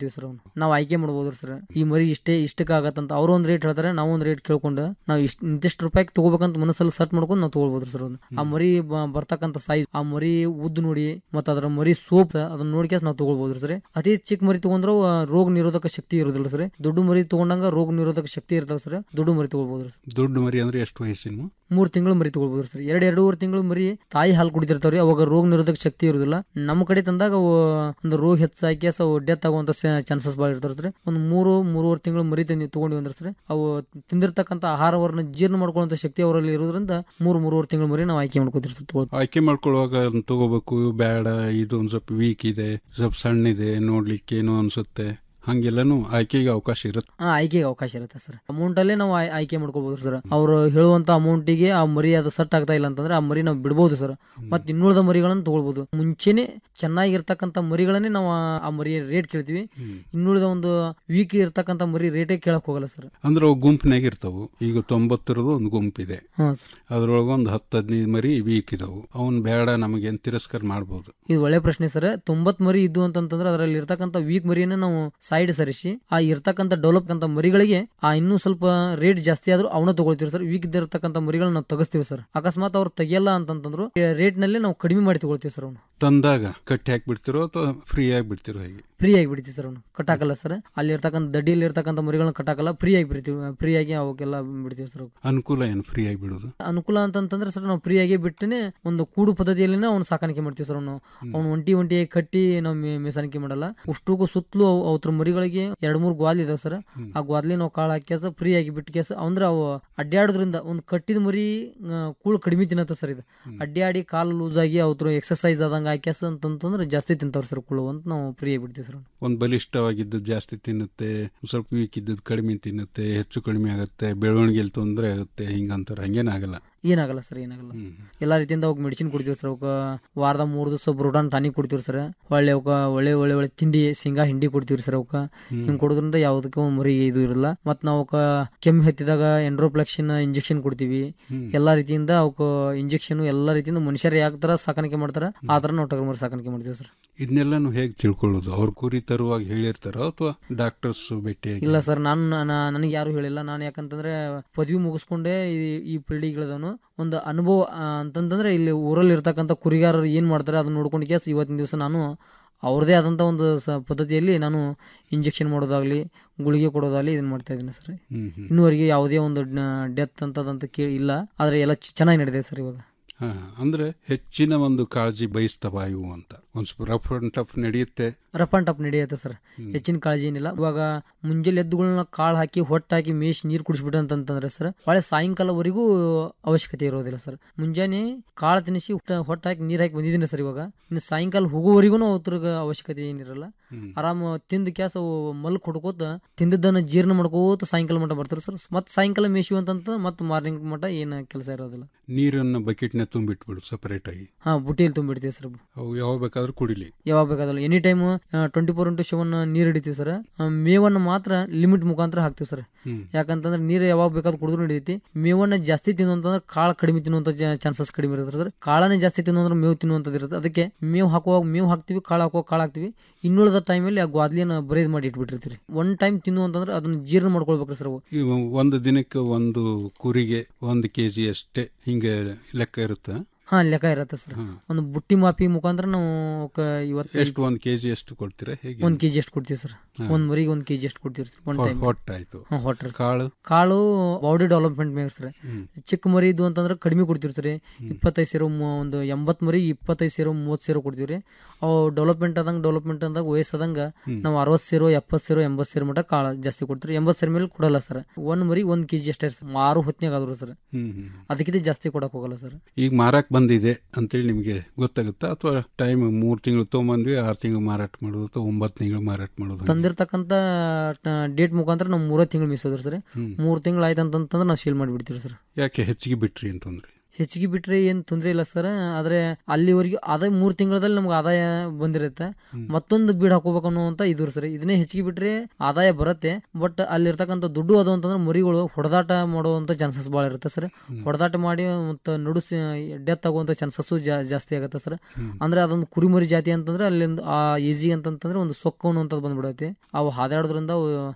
ಕೊಡ್ತೀವಿ ಸರ್ ಅವ್ನು ನಾವು ಆಯ್ಕೆ ಮಾಡ್ಬೋದು ಸರ್ ಈ ಮರಿ ಇಷ್ಟೇ ಇಷ್ಟಕ್ಕೆ ಆಗತ್ತಂತ ಅವ್ರು ಒಂದು ರೇಟ್ ಹೇಳ್ತಾರೆ ನಾವು ಒಂದು ರೇಟ್ ಕೇಳ್ಕೊಂಡು ನಾವು ಇಷ್ಟ ಇಂತಿಷ್ಟು ರೂಪಾಯಿಗೆ ತಗೋಬೇಕಂತ ಮನಸ್ಸಲ್ಲಿ ಸೆಟ್ ಮಾಡ್ಕೊಂಡು ನಾವು ತಗೊಳ್ಬೋದು ಸರ್ ಅವ್ನು ಆ ಮರಿ ಬ- ಬರ್ತಕ್ಕಂಥ ಸೈಜ್ ಆ ಮರಿ ಉದ್ದು ನೋಡಿ ಮತ್ತು ಅದರ ಮರಿ ಸೋಪ್ ಅದನ್ನ ನೋಡ್ಕ್ಯಾಸ್ ನಾವು ತಗೊಳ್ಬೋದು ಸರ್ ಅತಿ ಚಿಕ್ಕ ಮರಿ ತಗೊಂಡ್ರೆ ಆ, ರೋಗ ನಿರೋಧಕ ಶಕ್ತಿ ಇರೋದಿಲ್ಲ ಸರ್ ದೊಡ್ಡ ಮರಿ ತಗೊಂಡಂಗ ರೋಗ ನಿರೋಧಕ ಶಕ್ತಿ ಇರ್ತಾವ ಸರ್ ದೊಡ್ಡ ಮರಿ ತಗೊಳ್ಬೋದು ಸರ್ ದೊಡ್ಡ ಮರಿ ಅಂದ್ರೆ ಎಷ್ಟು ವಯಸ್ಸಿನ ಮೂರ್ ತಿಂಗಳು ಮರಿ ತಗೊಳ್ಬೋದು ಸರ್ ಎರಡ್ ಎರಡೂವರೆ ತಿಂಗಳು ಮರಿ ತಾಯಿ ಹಾಲು ಕುಡಿತಿರ್ತಾವ್ರಿ ಅವಾಗ ರೋಗ ನಿರೋಧಕ ಶಕ್ತಿ ಇರೋದಿಲ್ಲ ನಮ್ಮ ಕಡೆ ತಂದಾಗ ಅವು ಒಂದು ರೋಗ ಹೆಚ್ಚಾಗಿ ಅವು ಡೆತ್ ಆಗುವಂತ ಚಾನ್ಸಸ್ ಭಾಳ ಇರ್ತಾವ ಸರ್ ಒಂದು ಮೂರು ಮೂರುವರೆ ತಿಂಗಳು ಮರಿ ತಂದು ತಗೊಂಡಿವಿ ಅಂದ್ರೆ ಸರ್ ಅವು ತಿಂದಿರ್ತಕ್ಕಂಥ ಆಹಾರವನ್ನ ಜೀರ್ಣ ಮಾಡ್ಕೊಳ್ಳುವಂತ ಶಕ್ತಿ ಅವರಲ್ಲಿ ಇರೋದ್ರಿಂದ ಮೂರು ಮೂರುವರೆ ತಿಂಗಳು ಮರಿ ನಾವು ಆಯ್ಕೆ ಮಾಡ್ಕೋತೀವಿ ಸರ್ ತಗೊಳ್ತೀವಿ ಆಯ್ಕೆ ಮಾಡ್ಕೊಳ್ಳುವಾಗ ಅದ್ನ ತಗೋಬೇಕು ಬೇಡ ಇದು ಒಂದ್ ಸ್ವಲ್ಪ ವೀಕ್ ಇದೆ ಸ್ವಲ್ಪ ಸಣ್ಣ ಇದೆ ನೋಡ್ಲಿಕ್ಕೆ ಏನೋ ಅನ್ಸುತ್ತೆ ಹಂಗೆಲ್ಲನೂ ಆಯ್ಕೆಗೆ ಅವಕಾಶ ಇರುತ್ತೆ ಹಾ ಆಯ್ಕೆಗೆ ಅವಕಾಶ ಇರುತ್ತೆ ಸರ್ ಅಮೌಂಟ್ ಅಲ್ಲೇ ನಾವು ಆಯ್- ಆಯ್ಕೆ ಮಾಡ್ಕೋಬಹುದು ಸರ್ ಅವ್ರು ಹೇಳುವಂತ ಅಮೌಂಟಿಗೆ ಆ ಮರಿ ಅದು ಸೆಟ್ ಆಗ್ತಾ ಇಲ್ಲ ಅಂತಂದ್ರೆ ಆ ಮರಿ ನಾವು ಬಿಡ್ಬೋದು ಸರ್ ಮತ್ತೆ ಇನ್ನುಳಿದ ಮರಿಗಳನ್ನು ತಗೊಳ್ಬೋದು ಮುಂಚೆನೆ ಚೆನ್ನಾಗಿರ್ತಕ್ಕಂಥ ಮರಿಗಳನ್ನೇ ನಾವು ಆ- ಆ ಮರಿ ರೇಟ್ ಕೇಳ್ತೀವಿ ಇನ್ನುಳಿದ ಒಂದು ವೀಕ್ ಇರ್ತಕ್ಕಂಥ ಮರಿ ರೇಟೇ ಕೇಳಕ್ ಹೋಗಲ್ಲ ಸರ್ ಅಂದ್ರೆ ಅವು ಗುಂಪಿನಾಗ ಇರ್ತಾವು ಈಗ ತೊಂಬತ್ತರದು ಒಂದು ಗುಂಪಿದೆ ಹಾ ಸರ್ ಅದ್ರೊಳಗೆ ಒಂದು ಹತ್ತು ಹದಿನೈದು ಮರಿ ವೀಕ್ ಇದಾವು ಅವನ್ ಬೇಡ ನಮಗೇನು ತಿರಸ್ಕಾರ ಮಾಡ್ಬೋದು ಇದು ಒಳ್ಳೆ ಪ್ರಶ್ನೆ ಸರ್ ತೊಂಬತ್ ಮರಿ ಇದ್ದು ಅಂತಂತಂದ್ರೆ ಅದರಲ್ಲಿ ಇರ್ತಕ್ಕಂಥ ವೀಕ್ ಮರಿಯನ್ನ ನಾವು ಸೈಡ್ ಸರಿಸಿ ಆ ಇರ್ತಕ್ಕಂಥ ಡೆವಲಪ್ ಅಂತ ಮರಿಗಳಿಗೆ ಆ ಇನ್ನೂ ಸ್ವಲ್ಪ ರೇಟ್ ಜಾಸ್ತಿ ಆದ್ರೂ ಅವನ್ನ ತಗೊಳ್ತೀವಿ ಸರ್ ವೀಕ್ ಇದ್ದಿರ್ತಕ್ಕಂಥ ಮರಿಗಳನ್ನ ನಾವು ತೆಗಿಸ್ತೀವಿ ಸರ್ ಅಕಸ್ಮಾತ್ ಅವ್ರು ತೆಗಿಯಲ್ಲ ಅಂತಂತಂದ್ರು ರೇಟ್ ನಲ್ಲಿ ನಾವು ಕಡಿಮೆ ಮಾಡಿ ತಗೊಳ್ತೀವಿ ಸರ್ ಅವ್ನು ತಂದಾಗ ಕಟ್ಟಿ ಹಾಕಿ ಬಿಡ್ತಿರೋ ಅಥವಾ ಫ್ರೀ ಆಗಿ ಬಿಡ್ತಿರೋ ಹೇಗೆ ಫ್ರೀ ಆಗಿ ಬಿಡ್ತೀವಿ ಸರ್ ಅವ್ನು ಕಟ್ಟಾಕಲ್ಲ ಸರ್ ಅಲ್ಲಿ ಇರ್ತಕ್ಕಂಥ ದಡ್ಡಿಯಲ್ಲಿ ಇರ್ತಕ್ಕಂಥ ಮರಿಗಳನ್ನ ಕಟ್ಟಾಕಲ್ಲ ಫ್ರೀ ಆಗಿ ಬಿಡ್ತೀವಿ ಫ್ರೀ ಆಗಿ ಅವಕ್ಕೆಲ್ಲ ಬಿಡ್ತೀವಿ ಸರ್ ಅವ್ಕೆ. ಅನುಕೂಲ ಏನು ಫ್ರೀ ಆಗಿ ಬಿಡೋದು ಅನುಕೂಲ ಅಂತಂತಂದ್ರೆ ಸರ್ ನಾವು ಫ್ರೀ ಆಗಿ ಬಿಟ್ಟನೆ ಒಂದು ಕೂಡು ಪದ್ಧತಿಯಲ್ಲಿ ಅವ್ನು ಸಾಕಾಣಿಕೆ ಮಾಡ್ತೀವಿ ಸರ್ ಅವ್ನು ಅವ್ನು ಒಂಟಿ ಒಂಟಿಯಾಗಿ ಕಟ್ಟಿ ನಾವು ಮೇ- ಮೇಸಾಣಿಕೆ ಮಾಡಲ್ಲ ಅಷ್ಟಕ್ಕೂ ಸುತ್ತಲೂ ಅವ್- ಅವ್ರ ಮರಿಗಳಿಗೆ ಎರಡ್ ಮೂರು ಗ್ವಾಲ್ ಇದಾವೆ ಸರ್ ಆ ಗ್ವಾದ್ಲಿ ನಾವು ಕಾಳು ಹಾಕ್ಯಾಸ ಫ್ರೀ ಆಗಿ ಬಿಟ್ಟು ಕೇಸ ಅಂದ್ರೆ ಅವು ಅಡ್ಡಾಡೋದ್ರಿಂದ ಒಂದು ಕಟ್ಟಿದ ಮರಿ ಆ, ಕೂಳು ಕಡಿಮೆ ತಿನ್ನತ್ತ ಸರ್ ಇದು ಅಡ್ಡಾಡಿ ಕಾಲು ಲೂಸ್ ಆಗಿ ಅವ್ರ ಎಕ್ಸರ್ಸೈಸ್ ಆದಂಗೆ ಹಾಕ್ಯಾಸ ಅಂತಂತಂದ್ರೆ ಜಾಸ್ತಿ ತಿಂತಾವ್ರಿ ಸರ್ ಕೂಳು ಅಂತ ನಾವು ಫ್ರೀ ಆಗಿ ಬಿಡ್ತೀವಿ ಸರ್ ಒಂದು ಬಲಿಷ್ಠವಾಗಿದ್ದು ಜಾಸ್ತಿ ತಿನ್ನುತ್ತೆ ಒಂದ್ ಸ್ವಲ್ಪ ವೀಕ್ ಇದ್ದದ್ದು ಕಡಿಮೆ ತಿನ್ನುತ್ತೆ ಹೆಚ್ಚು ಕಡಿಮೆ ಆಗುತ್ತೆ ಬೆಳವಣಿಗೆಯಲ್ಲಿ ತೊಂದರೆ ಆಗುತ್ತೆ ಹಿಂಗಂತಾರೆ ಹಂಗೇನಾಗಲ್ಲ ಏನಾಗಲ್ಲ ಸರ್ ಏನಾಗಲ್ಲ ಎಲ್ಲಾ ರೀತಿಯಿಂದ ಅವಾಗ ಮೆಡಿಸಿನ್ ಕೊಡ್ತೀವಿ ಸರ್ ಅವಕ್ಕೆ ವಾರದ ಮೂರು ದಿವಸ ಬ್ರೋಡಾನ್ ಟಾನಿಕ್ ಕೊಡ್ತೀವಿ ಸರ್ ಒಳ್ಳೆ ಅವಕ್ಕ ಒಳ್ಳೆ ಒಳ್ಳೆ ಒಳ್ಳೆ ತಿಂಡಿ ಶೇಂಗಾ ಹಿಂಡಿ ಕೊಡ್ತೀವಿ ಸರ್ ಅವಕ್ಕ ಹಿಂಗ್ ಕೊಡೋದ್ರಿಂದ ಯಾವುದಕ್ಕೂ ಮರಿಗೆ ಇದು ಇರಲ್ಲ ಮತ್ ನಾವು ಅವಕ್ಕ ಕೆಮ್ಮು ಹತ್ತಿದಾಗ ಎಂಡ್ರೋಪ್ಲೆಕ್ಸಿನ್ ಇಂಜೆಕ್ಷನ್ ಕೊಡ್ತೀವಿ ಎಲ್ಲಾ ರೀತಿಯಿಂದ ಅವಕ್ಕ ಇಂಜೆಕ್ಷನ್ ಎಲ್ಲಾ ರೀತಿಯಿಂದ ಮನುಷ್ಯರು ಯಾವ ತರ ಸಾಕಾಣಿಕೆ ಮಾಡ್ತಾರ ಆ ತರ ನಾವು ಟಗರ್ ಮರಿ ಸಾಕಾಣಿಕೆ ಮಾಡ್ತೀವಿ ಸರ್ ಇದನ್ನೆಲ್ಲಾನು ಹೇಗೆ ತಿಳ್ಕೊಳ್ಳೋದು ಅವ್ರ ಕುರಿ ತರುವಾಗ ಹೇಳಿರ್ತಾರೋ ಅಥವಾ ಡಾಕ್ಟರ್ಸ್ ಭೇಟಿಯಾಗಿ ಇಲ್ಲ ಸರ್ ನಾನು ನನಗೆ ಯಾರು ಹೇಳಿಲ್ಲ ನಾನು ಯಾಕಂತಂದ್ರೆ ಪದವಿ ಮುಗಿಸ್ಕೊಂಡೆ ಈ- ಈ ಫೀಲ್ಡಿಗೆ ಇಳಿದವನು ಒಂದು ಅನುಭವ ಆ, ಅಂತಂತಂದ್ರೆ ಇಲ್ಲಿ ಊರಲ್ಲಿ ಇರ್ತಕ್ಕಂಥ ಕುರಿಗಾರರು ಏನು ಮಾಡ್ತಾರೆ ಅದನ್ನ ನೋಡ್ಕೊಂಡು ಕೇಸ್ ಇವತ್ತಿನ ದಿವಸ ನಾನು ಅವ್ರದೇ ಆದಂಥ ಒಂದು ಸ ಪದ್ಧತಿಯಲ್ಲಿ ನಾನು ಇಂಜೆಕ್ಷನ್ ಮಾಡೋದಾಗ್ಲಿ ಗುಳಿಗೆ ಕೊಡೋದಾಗ್ಲಿ ಇದನ್ನ ಮಾಡ್ತಾ ಇದ್ದೀನಿ ಸರ್ ಹ್ಮ್ ಹ್ಮ್. ಇನ್ನುವರೆಗೆ ಯಾವುದೇ ಒಂದು ಡೆತ್ ಅಂತದಂತ ಕೇಳಿ ಇಲ್ಲ ಆದರೆ ಎಲ್ಲ ಚ- ಚೆನ್ನಾಗಿ ನಡೆದಿದೆ ಸರ್ ಇವಾಗ ಹಾ ಅಂದ್ರೆ ಹೆಚ್ಚಿನ ಒಂದು ಕಾಳಜಿ ಬಯಸ್ತವ ಇವು ಅಂತ ಒಂದ್ ಸ್ವಲ್ಪ ರಫ್ ಅಂಡ್ ಟಫ್ ನಡೆಯುತ್ತೆ ರಫ್ ಅಂಡ್ ಟಫ್ ನಡೆಯುತ್ತೆ ಸರ್ ಹೆಚ್ಚಿನ ಕಾಳಜಿ ಏನಿಲ್ಲ ಇವಾಗ ಮುಂಜಾನೆ ಎದ್ದುಗಳನ್ನ ಕಾಳು ಹಾಕಿ ಹೊಟ್ಟು ಹಾಕಿ ಮೇಷ್ ನೀರು ಕುಡಿಸ್ಬಿಟ್ಟು ಅಂತಂತಂದ್ರೆ ಸರ್ ಹೊಳೆ ಸಾಯಂಕಾಲವರೆಗೂ ಅವಶ್ಯಕತೆ ಇರೋದಿಲ್ಲ ಸರ್ ಮುಂಜಾನೆ ಕಾಳು ತಿನ್ನಿಸಿ ಹೊಟ್ಟ- ಹೊಟ್ಟು ಹಾಕಿ ನೀರು ಹಾಕಿ ಬಂದಿದ್ದೀನಿ ಸರ್ ಇವಾಗ ಇನ್ನು ಸಾಯಂಕಾಲ ಹೋಗೋವರೆಗೂ ಅವ್ರಿಗೆ ಅವಶ್ಯಕತೆ ಏನಿರಲ್ಲ ಆರಾಮ ತಿಂದ ಕ್ಯಾಸ ಅವು ಮಲ್ಕ್ ಹೊಡ್ಕೋತ ತಿಂದದ್ದನ್ನ ಜೀರ್ಣ ಮಾಡ್ಕೋತ ಸಾಯಂಕಾಲ ಮಟ್ಟ ಬರ್ತಾರೆ ಸರ್ ಮತ್ತೆ ಸಾಯಂಕಾಲ ಮೇಶಿವಿ ಅಂತಂತ ಮತ್ತೆ ಮಾರ್ನಿಂಗ್ ಮಟ್ಟ ಏನು ಕೆಲಸ ಇರೋದಿಲ್ಲ ನೀರನ್ನು ಬಕೆಟ್ನ ತುಂಬಿಟ್ಬಿಡು ಸಪರೇಟ್ ಆಗಿ ಹಾ ಬುಟ್ಟಿಯಲ್ಲಿ ತುಂಬಿಡ್ತೀವಿ ಸರ್ ಅವು ಯಾವಾಗ ಬೇಕಾದ್ರೂ ಕುಡಿಲಿ ಯಾವಾಗ ಬೇಕಾದಲ್ಲ any time twenty four into seven ನೀರು ಹಿಡಿತೀವಿ ಸರ್ ಮೇವನ್ನ ಮಾತ್ರ ಲಿಮಿಟ್ ಮುಖಾಂತರ ಹಾಕ್ತೀವಿ ಸರ್ ಹ್ಮ್. ಯಾಕಂತಂದ್ರೆ ನೀರು ಯಾವಾಗ ಬೇಕಾದ್ರೂ ಕುಡಿದ್ರು ಹಿಡಿತೈತಿ ಮೇವನ್ನ ಜಾಸ್ತಿ ತಿನ್ನುವಂತಂದ್ರೆ ಕಾಳು ಕಡಿಮೆ ತಿನ್ನುವಂತ ಚಾನ್ಸಸ್ ಕಡಿಮೆ ಇರುತ್ತೆ ಸರ್ ಕಾಳನ್ನೇ ಜಾಸ್ತಿ ತಿನ್ನೋದ್ರೆ ಮೇವು ತಿನ್ನುವಂಥದ್ದು ಇರುತ್ತೆ ಅದಕ್ಕೆ ಮೇವು ಹಾಕುವಾಗ ಮೇವು ಹಾಕ್ತಿವಿ ಕಾಳು ಹಾಕುವಾಗ ಕಾಳು ಹಾಕ್ತಿವಿ ಇನ್ನುಳಿದ ಟೈಮಲ್ಲಿ ಆ ಗ್ವಾದ್ಲಿಯನ್ನ ಬರೇದ್ ಮಾಡಿ ಇಟ್ಬಿಟ್ಟಿರ್ತೀವಿ ಒನ್ ಟೈಮ್ ತಿನ್ನು ಅಂತಂದ್ರೆ ಅದನ್ನ ಜೀರ್ಣ ಮಾಡ್ಕೊಳ್ಬೇಕ್ರಿ ಸರ್ ಅವು ಈಗ ಒಂದು ದಿನಕ್ಕೆ ಒಂದು ಕುರಿಗೆ ಒಂದು ಕೆ ಜಿ ಅಷ್ಟೇ ಹಿಂಗೆ ಲೆಕ್ಕ ಇರುತ್ತೆ ಹಾ ಲೆಕ್ಕ ಇರತ್ತೆ ಸರ್ ಒಂದು ಬುಟ್ಟಿ ಮಾಪಿ ಮುಖಾಂತರ ನಾವು ಅವಕ್ಕ ಇವತ್ತು ಎಷ್ಟು ಒಂದು ಕೆ ಜಿ ಎಷ್ಟು ಕೊಡ್ತೀರಾ ಹೇಗೆ ಒಂದ್ ಕೆಜಿ ಎಷ್ಟು ಕೊಡ್ತೀವಿ ಸರ್ ಹಾ. ಒಂದ್ ಮರಿಗೆ ಒಂದ್ ಕೆಜಿ ಎಷ್ಟು ಕೊಡ್ತೀವಿ ಸರ್ ಒನ್ ಹೊ- ಟೈಮ್ ಹೊಟ್ಟಾಯ್ತು. ಹೊಟ್ರಿ ಕಾಳು? ಕಾಳು ಬಾಡಿ ಡೆವಲಪ್ಮೆಂಟ್ ಮ್ಯಾಗ ಸರ್ ಚಿಕ್ಕ ಮರಿ ಇದು ಅಂತಂದ್ರೆ ಕಡಿಮೆ ಕೊಡ್ತಿರ್ತೀರಿ ಇಪ್ಪತ್ತೈದು ಸೇರೋ ಮೂ- ಒಂದು ಎಂಬತ್ ಮರಿ ಇಪ್ಪತ್ತೈದು ಸೇರೋ ಮೂವತ್ತು ಸೇರೋ ಕೊಡ್ತೀವ್ರಿ ಅವು ಡೆವಲಪ್ಮೆಂಟ್ ಆದಂಗ ಡೆವಲಪ್ಮೆಂಟ್ ಆದಾಗ ವಯಸ್ಸಾದಂಗ ನಾವು ಅರವತ್ತು ಸೇರೋ ಎಪ್ಪತ್ತು ಸೇರೋ ಎಂಬತ್ತು ಸೇರೋ ಮಟ್ಟ ಕಾಳು ಜಾಸ್ತಿ ಕೊಡ್ತೀರಿ ಎಂಬತ್ತು ಸೇರ್ ಮೇಲೆ ಕೊಡಲ್ಲ ಸರ್ ಒಂದ್ ಮರಿ ಒಂದ್ ಕೆಜಿ ಅಷ್ಟೇ ಸರ್ ಆರು ಹೊತ್ನ್ಯಾಗ ಆದ್ರು ಸರ್ ಹ್ಮ್ ಹ್ಮ್. ಅದಕ್ಕಿಂತ ಜಾಸ್ತಿ ಕೊಡಕ್ ಹೋಗಲ್ಲ ಸರ್ ಈಗ ಮಾರಾಕ್ ಬಂದಿದೆ ಅಂತೇಳಿ ನಿಮಗೆ ಗೊತ್ತಾಗುತ್ತಾ ಅಥವಾ ಟೈಮ್ ಮೂರು ತಿಂಗಳು ತೊಗೊಂಬಂದ್ವಿ ಆರು ತಿಂಗಳು ಮಾರಾಟ ಮಾಡೋದು ಅಥವಾ ಒಂಬತ್ತು ತಿಂಗಳು ಮಾರಾಟ ಮಾಡೋದು ತಂದಿರ್ತಕ್ಕಂಥ ಡೇಟ್ ಮುಖಾಂತರ ನಾವು ಮೂರ ತಿಂಗಳು ಮೀಸೋದ್ರಿ ಸರ್ ಹ್ಮ್. ಮೂರು ತಿಂಗಳು ಆಯ್ತು ಅಂತಂತಂದ್ರೆ ನಾವು ಶೀಲ್ ಮಾಡಿಬಿಡ್ತೀವಿ ಸರ್ ಯಾಕೆ ಹೆಚ್ಚಿಗೆ ಬಿಟ್ರಿ ಅಂತಂದ್ರೆ ಹೆಚ್ಚಿಗೆ ಬಿಟ್ರೆ ಏನ್ ತೊಂದರೆ ಇಲ್ಲ ಸರ್ ಆದ್ರೆ ಅಲ್ಲಿವರೆಗೂ ಅದೇ ಮೂರ್ ತಿಂಗಳಲ್ಲಿ ನಮ್ಗೆ ಆದಾಯ ಬಂದಿರುತ್ತೆ ಮತ್ತೊಂದು ಬೀಡ್ ಹಾಕೋಬೇಕು ಅನ್ನುವಂತ ಇದು ಸರ್ ಇದನ್ನೇ ಹೆಚ್ಚಿಗೆ ಬಿಟ್ರೆ ಆದಾಯ ಬರುತ್ತೆ ಬಟ್ ಅಲ್ಲಿರ್ತಕ್ಕಂಥ ದುಡ್ಡು ಅದು ಅಂತಂದ್ರೆ ಮರಿಗಳು ಹೊಡೆದಾಟ ಮಾಡುವಂತ ಚಾನ್ಸಸ್ ಭಾಳ ಇರುತ್ತೆ ಸರ್ ಹೊಡೆದಾಟ ಮಾಡಿ ಮತ್ತು ನಡುಸಿ ಡೆತ್ ಆಗುವಂತ ಚಾನ್ಸಸ್ ಜಾಸ್ತಿ ಆಗುತ್ತೆ ಸರ್ ಅಂದ್ರೆ ಅದೊಂದು ಕುರಿಮರಿ ಜಾತಿ ಅಂತಂದ್ರೆ ಅಲ್ಲಿಂದ ಆ ಈಜಿ ಅಂತಂತಂದ್ರೆ ಒಂದು ಸೊಕ್ಕು ಅನ್ನುವಂಥದ್ದು ಬಂದ್ಬಿಡೈತಿ ಅವು ಹಾದಾಡೋದ್ರಿಂದ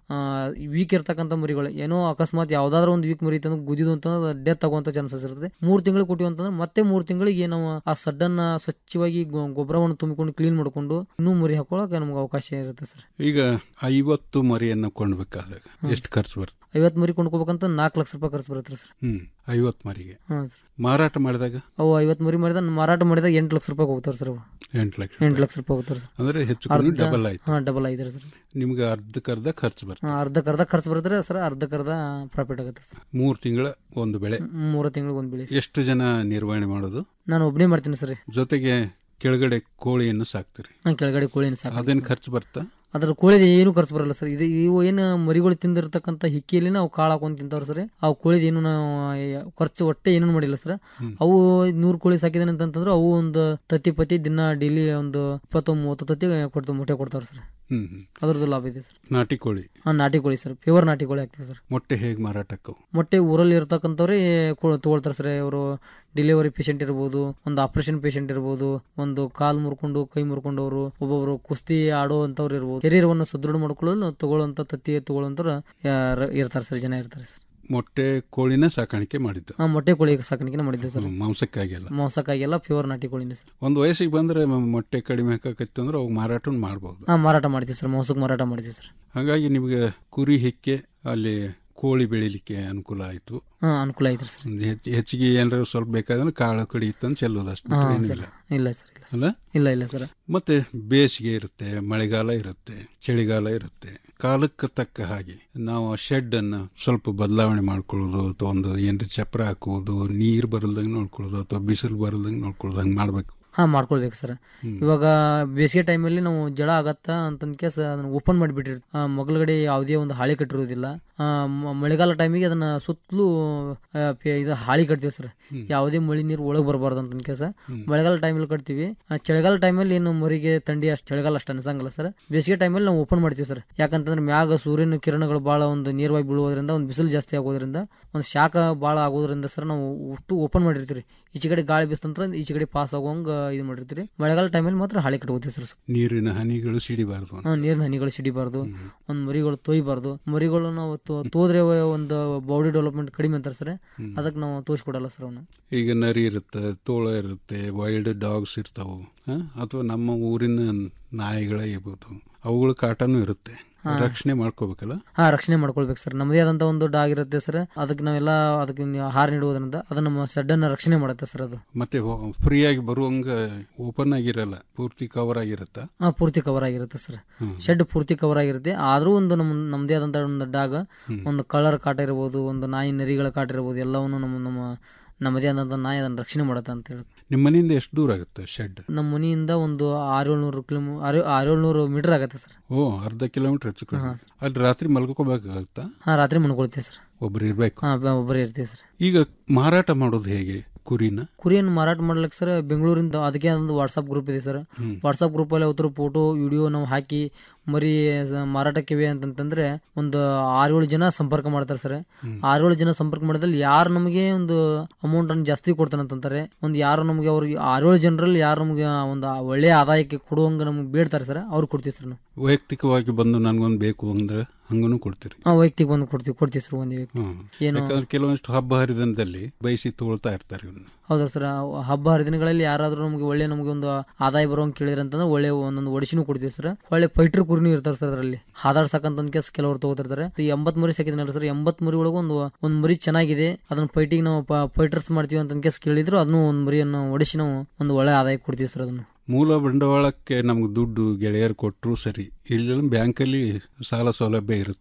ವೀಕ್ ಇರ್ತಕ್ಕಂಥ ಮರಿಗಳು ಏನೋ ಅಕಸ್ಮಾತ್ ಯಾವ್ದಾದ್ರು ಒಂದು ವೀಕ್ ಮರಿ ತಂದ್ರೆ ಗುದಿದು ಅಂತಂದ್ರೆ ಡೆತ್ ಆಗುವಂತ ಚಾನ್ಸಸ್ ಇರುತ್ತೆ ಮೂರ್ ತಿಂಗಳು ಕೊಟ್ಟಿವಿ ಅಂತಂದ್ರೆ ಮತ್ತೆ ಮೂರ್ ತಿಂಗಳಿಗೆ ನಾವು ಆ ಸಡ್ಡನ್ನ ಸ್ವಚ್ಛವಾಗಿ ಗೊ- ಗೊಬ್ಬರವನ್ನು ತುಂಬಿಕೊಂಡು ಕ್ಲೀನ್ ಮಾಡ್ಕೊಂಡು ಇನ್ನೂ ಮರಿ ಹಾಕೊಳಕ್ಕೆ ನಮ್ಗೆ ಅವಕಾಶ ಇರುತ್ತೆ ಸರ್ ಈಗ ಐವತ್ತು ಮರಿಯನ್ನು ಕೊಂಡ್ಬೇಕಾದಾಗ ಎಷ್ಟು ಖರ್ಚು ಬರುತ್ತೆ ಐವತ್ತು ಮರಿ ಕೊಂಡ್ಕೋಬೇಕಂತ ನಾಲ್ಕು ಲಕ್ಷ ರೂಪಾಯಿ ಖರ್ಚು ಬರುತ್ತೆ ಸರ್ ಹ್ಮ್ ಐವತ್ತು ಮರಿಗೆ ಹಾಂ ಸರ್ ಮಾರಾಟ ಮಾಡಿದಾಗ ಅವು ಐವತ್ತು ಮರಿ ಮಾಡಿದ ಮಾರಾಟ ಮಾಡಿದಾಗ ಎಂಟು ಲಕ್ಷ ರೂಪಾಯಿ ಹೋಗ್ತಾರೆ ಸರ್ ಅವು ಎಂಟು ಲಕ್ಷ ಎಂಟು ಲಕ್ಷ ರೂಪಾಯಿ ಹೋಗ್ತಾರೆ ಸರ್ ಅಂದ್ರೆ ಹೆಚ್ಚು ಕಡಿಮೆ ಅರ್ಧ- ಡಬಲ್ ಆಯ್ತು ಹಾಂ ಡಬಲ್ ಆಯ್ತು ಸರ್ ನಿಮ್ಗೆ ಅರ್ಧಕ್ಕರ್ಧ ಖರ್ಚು ಬರುತ್ತೆ ಹಾಂ ಅರ್ಧಕ್ಕರ್ಧ ಖರ್ಚು ಬರುತ್ತೆ ಸರ್ ಅರ್ಧಕ್ಕರ್ಧ ಪ್ರಾಫಿಟ್ ಆಗುತ್ತೆ ಸರ್ ಮೂರು ತಿಂಗಳ ಒಂದು ಬೆಳೆ ಮೂರು ತಿಂಗಳಿಗೆ ಒಂದು ಬೆಳೆ ಎಷ್ಟು ಜನ ನಿರ್ವಹಣೆ ಮಾಡೋದು ನಾನು ಒಬ್ಬನೇ ಮಾಡ್ತೀನಿ ಸರ್ ಜೊತೆಗೆ ಕೆಳಗಡೆ ಕೋಳಿಯನ್ನು ಸಾಕ್ತೀರಿ ಹಾಂ ಕೆಳಗಡೆ ಕೋಳಿನ ಸಾಕು ಅದೇನು ಖರ್ಚು ಬರ್ತಾ ಅದ್ರ ಕೋಳಿದ ಏನು ಖರ್ಚು ಬರಲ್ಲ ಸರ್ ಇದು ಇವು ಏನು ಮರಿಗಳು ತಿಂದಿರ್ತಕ್ಕಂಥ ಹಿಕ್ಕಿಯಲ್ಲಿ ನಾವು ಕಾಳು ಹಾಕೊಂಡು ತಿಂತಾವ್ರಿ ಸರ್ ಅವು ಕೋಳಿದ ಏನು ನಾವು ಆ, ಖರ್ಚು ಒಟ್ಟೆ ಏನೂ ಮಾಡಿಲ್ಲ ಸರ್ ಅವು ನೂರು ಕೋಳಿ ಸಾಕಿದಾನೆ ಅಂತಂದ್ರೆ ಅವು ಒಂದು ತತ್ತಿ ಪತಿ ದಿನ ಡೈಲಿ ಒಂದು ಇಪ್ಪತ್ತು ಮೂವತ್ತು ತತ್ತಿ ಕೊಡ್ತಾವ ಮೊಟ್ಟೆ ಕೊಡ್ತಾವ್ರಿ ಸರ್ ಹ್ಮ್ ಹ್ಮ್. ಅದ್ರದ್ದು ಲಾಭ ಇದೆ ಸರ್ ನಾಟಿ ಕೋಳಿ ಹಾಂ ನಾಟಿ ಕೋಳಿ ಸರ್ ಪ್ಯೂರ್ ನಾಟಿ ಕೋಳಿ ಹಾಕ್ತೀವಿ ಸರ್ ಮೊಟ್ಟೆ ಹೇಗೆ ಮಾರಾಟಕ್ಕವು ಮೊಟ್ಟೆ ಊರಲ್ಲಿ ಇರ್ತಕ್ಕಂಥವ್ರೆ ಕೊ- ತಗೊಳ್ತಾರೆ ಸರ್ ಅವರು ಡೆಲಿವರಿ ಪೇಷಂಟ್ ಇರ್ಬೋದು ಒಂದು ಆಪರೇಷನ್ ಪೇಷಂಟ್ ಇರ್ಬೋದು ಒಂದು ಕಾಲ್ ಮುರ್ಕೊಂಡು ಕೈ ಮುರ್ಕೊಂಡವರು ಒಬ್ಬೊಬ್ರು ಕುಸ್ತಿ ಆಡೋ ಅಂತವ್ರು ಇರ್ಬೋದು ಶರೀರವನ್ನು ಸದೃಢ ಮಾಡ್ಕೊಳ್ಳಲು ತಗೊಳ್ಳೋಂಥ ತತ್ತಿ ತಗೊಳ್ಳೋಂಥವ್ರು ಯಾರ್- ಇರ್ತಾರೆ ಸರ್ ಜನ ಇರ್ತಾರೆ ಸರ್ ಮೊಟ್ಟೆ ಕೋಳಿನ ಸಾಕಾಣಿಕೆ ಮಾಡಿದ್ದು ಹಾಂ ಮೊಟ್ಟೆ ಕೋಳಿ ಸಾಕಾಣಿಕೆ ಮಾಡಿದ್ದೇವೆ ಸರ್ ಹ್ಮ್, ಮಾಂಸಕ್ಕಾಗಿಲ್ಲ ಮಾಂಸಕ್ಕಾಗೆಲ್ಲ ಪ್ಯೂರ್ ನಾಟಿ ಕೋಳಿನೇ ಸರ್ ಒಂದು ವಯಸ್ಸಿಗೆ ಬಂದ್ರೆ ಮ- ಮೊಟ್ಟೆ ಕಡಿಮೆ ಹಾಕಕತ್ತು ಅಂದ್ರೆ ಅವು ಮಾರಾಟ ಮಾಡ್ಬೋದು ಹಾಂ ಮಾರಾಟ ಮಾಡ್ತೀವಿ ಸರ್ ಮಾಂಸಕ್ಕೆ ಮಾರಾಟ ಮಾಡ್ತೀವಿ ಸರ್ ಹಾಗಾಗಿ ನಿಮಗೆ ಕುರಿ ಹಿಕ್ಕೆ ಅಲ್ಲಿ ಕೋಳಿ ಬೆಳಿಲಿಕ್ಕೆ ಅನುಕೂಲ ಆಯಿತು ಹಾಂ ಅನುಕೂಲ ಐತ್ರಿ ಸರ್ ಹೆಚ್ಚಿಗೆ ಏನಾರ ಸ್ವಲ್ಪ ಬೇಕಾದ್ರೆ ಕಾಳು ಕಡಿ ಇತ್ತಂತ ಚೆಲ್ಲೋದು ಅಷ್ಟು ಬಿಟ್ರೆ ಹಾಂ ಏನೂ ಸರ್ ಇಲ್ಲ ಇಲ್ಲ ಸರ್ ಇಲ್ಲ ಸರ್ ಅಲ್ಲ ಇಲ್ಲ ಇಲ್ಲ ಸರ್ ಮತ್ತೆ ಬೇಸಿಗೆ ಇರುತ್ತೆ ಮಳೆಗಾಲ ಇರುತ್ತೆ ಚಳಿಗಾಲ ಇರುತ್ತೆ ಕಾಲಕ್ಕೆ ತಕ್ಕ ಹಾಗೆ ನಾವು ಆ ಶೆಡ್ ಅನ್ನ ಸ್ವಲ್ಪ ಬದಲಾವಣೆ ಮಾಡ್ಕೊಳ್ಳೋದು ಅಥವಾ ಒಂದು ಏನ್ರಿ ಚಪ್ರ ಹಾಕುವುದು ನೀರು ಬರಲ್ದಂಗೆ ನೋಡ್ಕೊಳ್ಳೋದು ಅಥವಾ ಬಿಸಿಲು ಬರಲ್ದಂಗೆ ನೋಡ್ಕೊಳ್ಳೋದು ಹಂಗೆ ಮಾಡ್ಬೇಕು ಹಾಂ ಮಾಡ್ಕೊಳ್ಬೇಕು ಸರ್ ಹ್ಮ್. ಇವಾಗ ಬೇಸಿಗೆ ಟೈಮಲ್ಲಿ ನಾವು ಜಳ ಆಗತ್ತಾ ಅಂತಂದ ಕೇಸ್ ಅದನ್ನ ಓಪನ್ ಮಾಡಿಬಿಟ್ಟಿರ್ ಮಗಳಗಡೆ ಯಾವುದೇ ಒಂದು ಹಾಳಿ ಕಟ್ಟಿರೋದಿಲ್ಲ ಆ, ಮ- ಮಳೆಗಾಲ ಟೈಮಿಗೆ ಅದನ್ನ ಸುತ್ತಲೂ ಆ, ಪೆ- ಇದು ಹಾಳಿ ಕಟ್ತೀವಿ ಸರ್ ಯಾವುದೇ ಮಳೆ ನೀರು ಒಳಗೆ ಬರಬಾರ್ದು ಅಂತಂದ ಕೇಸ ಮಳೆಗಾಲ ಟೈಮಲ್ಲಿ ಕಟ್ತೀವಿ ಆ, ಚಳಿಗಾಲ ಟೈಮಲ್ಲಿ ಏನು ಮರಿಗೆ ಥಂಡಿ ಅಷ್ಟು ಚಳಿಗಾಲ ಅಷ್ಟು ಅನ್ಸಂಗಿಲ್ಲ ಸರ್ ಬೇಸಿಗೆ ಟೈಮಲ್ಲಿ ನಾವು ಓಪನ್ ಮಾಡ್ತೀವಿ ಸರ್ ಯಾಕಂತಂದ್ರೆ ಮ್ಯಾಗ ಸೂರ್ಯನ ಕಿರಣಗಳು ಭಾಳ ಒಂದು ನೇರವಾಗಿ ಬೀಳೋದ್ರಿಂದ ಒಂದು ಬಿಸಿಲು ಜಾಸ್ತಿ ಆಗೋದ್ರಿಂದ ಒಂದು ಶಾಖ ಭಾಳ ಆಗೋದ್ರಿಂದ ಸರ್ ನಾವು ಅಷ್ಟು ಓಪನ್ ಮಾಡಿರ್ತೀವಿ ಈಚೆ ಕಡೆ ಗಾಳಿ ಬಿಸ್ತಂತ್ರ ಈಚೆ ಕಡೆ ಪಾಸ್ ಆಗೋಂಗ ಇದು ಮಾಡಿರ್ತೀವಿ ಮಳೆಗಾಲ ಟೈಮಲ್ಲಿ ಮಾತ್ರ ಹಾಳಿ ಕಟ್ಕೋತೀವಿ ಸರ್ ನೀರಿನ ಹನಿಗಳು ಸಿಡಿಬಾರ್ದು ಅಂತ. ಹಾ, ನೀರಿನ ಹನಿಗಳು ಸಿಡಿಬಾರ್ದು ಒಂದು ಮರಿಗಳು ತೊಯ್ಬಾರ್ದು ಮರಿಗಳು ನಾವು ತೋ- ತೋದ್ರೆ ಒಂದು ಬಾಡಿ ಡೆವಲಪ್ಮೆಂಟ್ ಕಡಿಮೆ ಅಂತಾರೆ ಸರ್ ಅದಕ್ಕೆ ನಾವು ತೋರಿಸ್ಕೊಡಲ್ಲ ಸರ್ ಅವನು ಈಗ ನರಿ ಇರುತ್ತೆ ತೋಳ ಇರುತ್ತೆ ವೈಲ್ಡ್ ಡಾಗ್ಸ್ ಇರ್ತಾವು ಹ? ಅಥವಾ ನಮ್ಮ ಊರಿನ ನಾಯಿಗಳೇ ಇರ್ಬೋದು ಅವುಗಳ ಕಾಟನೂ ಇರುತ್ತೆ ರಕ್ಷಣೆ ಮಾಡ್ಕೋಬೇಕಲ್ಲ ಹಾ ರಕ್ಷಣೆ ಮಾಡ್ಕೊಳ್ಬೇಕು ಸರ್ ನಮ್ಮದೇ ಆದಂತ ಒಂದು ಡಾಗ್ ಇರುತ್ತೆ ಸರ್ ಅದಕ್ಕೆ ನಾವೆಲ್ಲ ಅದಕ್ಕೆ ನೀವು ಆಹಾರ ನೀಡುವುದರಿಂದ ಅದು ನಮ್ಮ ಸೆಡ್ಡನ್ನ ರಕ್ಷಣೆ ಮಾಡುತ್ತೆ ಸರ್ ಅದು ಮತ್ತೆ ಫ್ರೀಯಾಗಿ ಬರುವಂಗ ಓಪನ್ ಆಗಿರಲ್ಲ ಪೂರ್ತಿ ಕವರ್ ಆಗಿರುತ್ತಾ ಹಾ ಪೂರ್ತಿ ಕವರ್ ಆಗಿರುತ್ತೆ ಸರ್ ಹ್ಮ್. ಶೆಡ್ ಪೂರ್ತಿ ಕವರ್ ಆಗಿರುತ್ತೆ ಆದ್ರೂ ಒಂದು ನಮ್ಮ ನಮ್ಮದೇ ಆದಂತ ಒಂದು ಡಾಗ್ ಒಂದು ಕಲರ್ ಕಾಟ ಇರ್ಬೋದು ಒಂದು ನಾಯಿ ನರಿಗಳ ಕಾಟ ಇರ್ಬೋದು ಎಲ್ಲವನ್ನು ನಮ್ಮ ನಮ್ಮ ನಮ್ಮದೇ ಆದಂತ ನಾಯಿ ಅದನ್ನ ರಕ್ಷಣೆ ಮಾಡುತ್ತೆ ಅಂತ ಹೇಳಿ ನಿಮ್ಮ ಮನೆಯಿಂದ ಎಷ್ಟು ದೂರ ಆಗುತ್ತೆ ಶೆಡ್ ನಮ್ಮ ಮನೆಯಿಂದ ಒಂದು ಆರು ಏಳ್ನೂರು ಕಿಲೋಮೀ ಆರು ಆರು ಏಳ್ನೂರು ಮೀಟರ್ ಆಗುತ್ತೆ ಸರ್ ಓ ಅರ್ಧ ಕಿಲೋಮೀಟರ್ ಹೆಚ್ಚು ಕಡಿಮೆ. ಅಲ್ಲಿ ರಾತ್ರಿ ಮಲ್ಕೋಬೇಕಾಗತ್ತಾ ಹಾ ರಾತ್ರಿ ಮನ್ಕೊಳ್ತೀವಿ ಸರ್ ಒಬ್ರು ಇರ್ಬೇಕು ಹಾ ಬ- ಒಬ್ಬರೇ ಇರ್ತೀವಿ ಸರ್ ಈಗ ಮಾರಾಟ ಮಾಡೋದು ಹೇಗೆ ಕುರಿನ ಕುರಿಯನ್ನು ಮಾರಾಟ ಮಾಡ್ಲಿಕ್ಕೆ ಸರ್ ಬೆಂಗಳೂರಿಂದ ಅದಕ್ಕೆ ಒಂದು ವಾಟ್ಸಪ್ ಗ್ರೂಪ್ ಇದೆ ಸರ್ ಹ್ಮ್. ವಾಟ್ಸಪ್ ಗ್ರೂಪಲ್ಲಿ ಅವತ್ರ ಫೋಟೋ ವಿಡಿಯೋ ನಾವು ಹಾಕಿ ಮರಿ ಸ- ಮಾರಾಟಕ್ಕಿವೆ ಅಂತಂತಂದ್ರೆ ಒಂದು ಆರೇಳು ಜನ ಸಂಪರ್ಕ ಮಾಡ್ತಾರೆ ಸರ್ ಆರೇಳು ಜನ ಸಂಪರ್ಕ ಮಾಡಿದಲ್ಲಿ ಯಾರು ನಮಗೆ ಒಂದು ಅಮೌಂಟ್ ಅನ್ನು ಜಾಸ್ತಿ ಕೊಡ್ತಾನೆ ಅಂತಂತಾರೆ ಒಂದು ಯಾರು ನಮಗೆ ಅವ್ರಿಗೆ ಆರೇಳು ಜನರಲ್ಲಿ ಯಾರು ನಮಗೆ ಒಂದು ಒಳ್ಳೆಯ ಆದಾಯಕ್ಕೆ ಕೊಡುವಂಗ ನಮ್ಗೆ ಬೇಡ್ತಾರೆ ಸರ್ ಅವ್ರು ಕೊಡ್ತೀವಿ ಸರ್ ನಾವು ವೈಯಕ್ತಿಕವಾಗಿ ಬಂದು ನನ್ಗೊಂದು ಬೇಕು ಅಂದ್ರೆ ಹಂಗೂ ಕೊಡ್ತೀರಿ ಹಾಂ ವೈಯಕ್ತಿಕ ಬಂದು ಕೊಡ್ತೀವಿ ಕೊಡ್ತೀವಿ ಸರ್ ಒಂದು ವ್ಯಕ್ತಿ ಹ್ಮ್. ಏನು ಯಾಕಂದ್ರೆ ಕೆಲವೊಂದಿಷ್ಟು ಹಬ್ಬ ಹರಿದಿನದಲ್ಲಿ ಬಯಸಿ ತಗೊಳ್ತಾ ಇರ್ತಾರೆ ಇವನ್ನ ಹೌದಾ ಸರ್ ಹಬ್ಬ ಹರಿದಿನಗಳಲ್ಲಿ ಯಾರಾದ್ರೂ ನಮಗೆ ಒಳ್ಳೆ ನಮಗೆ ಒಂದು ಆದಾಯ ಬರೋಂಗ್ ಕೇಳಿದ್ರೆ ಅಂತಂದ್ರೆ ಒಳ್ಳೆ ಒಂದೊಂದು ಒಡಿಸಿನೂ ಕೊಡ್ತೀವಿ ಸರ್ ಒಳ್ಳೆ ಫೈಟರ್ ಕುರಿನೂ ಇರ್ತಾರೆ ಸರ್ ಅದರಲ್ಲಿ ಹಾದಾಡ್ಸಕ್ಕಂತ ಕೇಸ್ ಕೆಲವರು ತಗೋತಿರ್ತಾರೆ ಈ ಎಂಬತ್ ಮರಿ ಸಾಕಿದ್ನಲ್ಲ ಸರ್ ಎಂಬತ್ ಮರಿ ಒಳಗೆ ಒಂದು ಒಂದು ಮರಿ ಚೆನ್ನಾಗಿದೆ ಅದನ್ನ ಫೈಟಿಗೆ ನಾವು ಫೈಟರ್ಸ್ ಮಾಡ್ತೀವಿ ಅಂತ ಕೇಸ್ ಕೇಳಿದ್ರು ಅದನ್ನು ಒಂದು ಮರಿಯನ್ನು ಒಡಿಸಿ ನಾವು ಒಂದು ಒಳ್ಳೆ ಆದಾಯ ಕೊಡ್ತೀವಿ ಸರ್ ಅದನ್ನು ಮೂಲ ಬಂಡವಾಳಕ್ಕೆ ನಮ್ಗೆ ದುಡ್ಡು ಗೆಳೆಯರು ಕೊಟ್ಟರು ಸರಿ ಇಲ್ಲಿ ಬ್ಯಾಂಕಲ್ಲಿ ಸಾಲ ಸೌಲಭ್ಯ ಇರುತ್ತೆ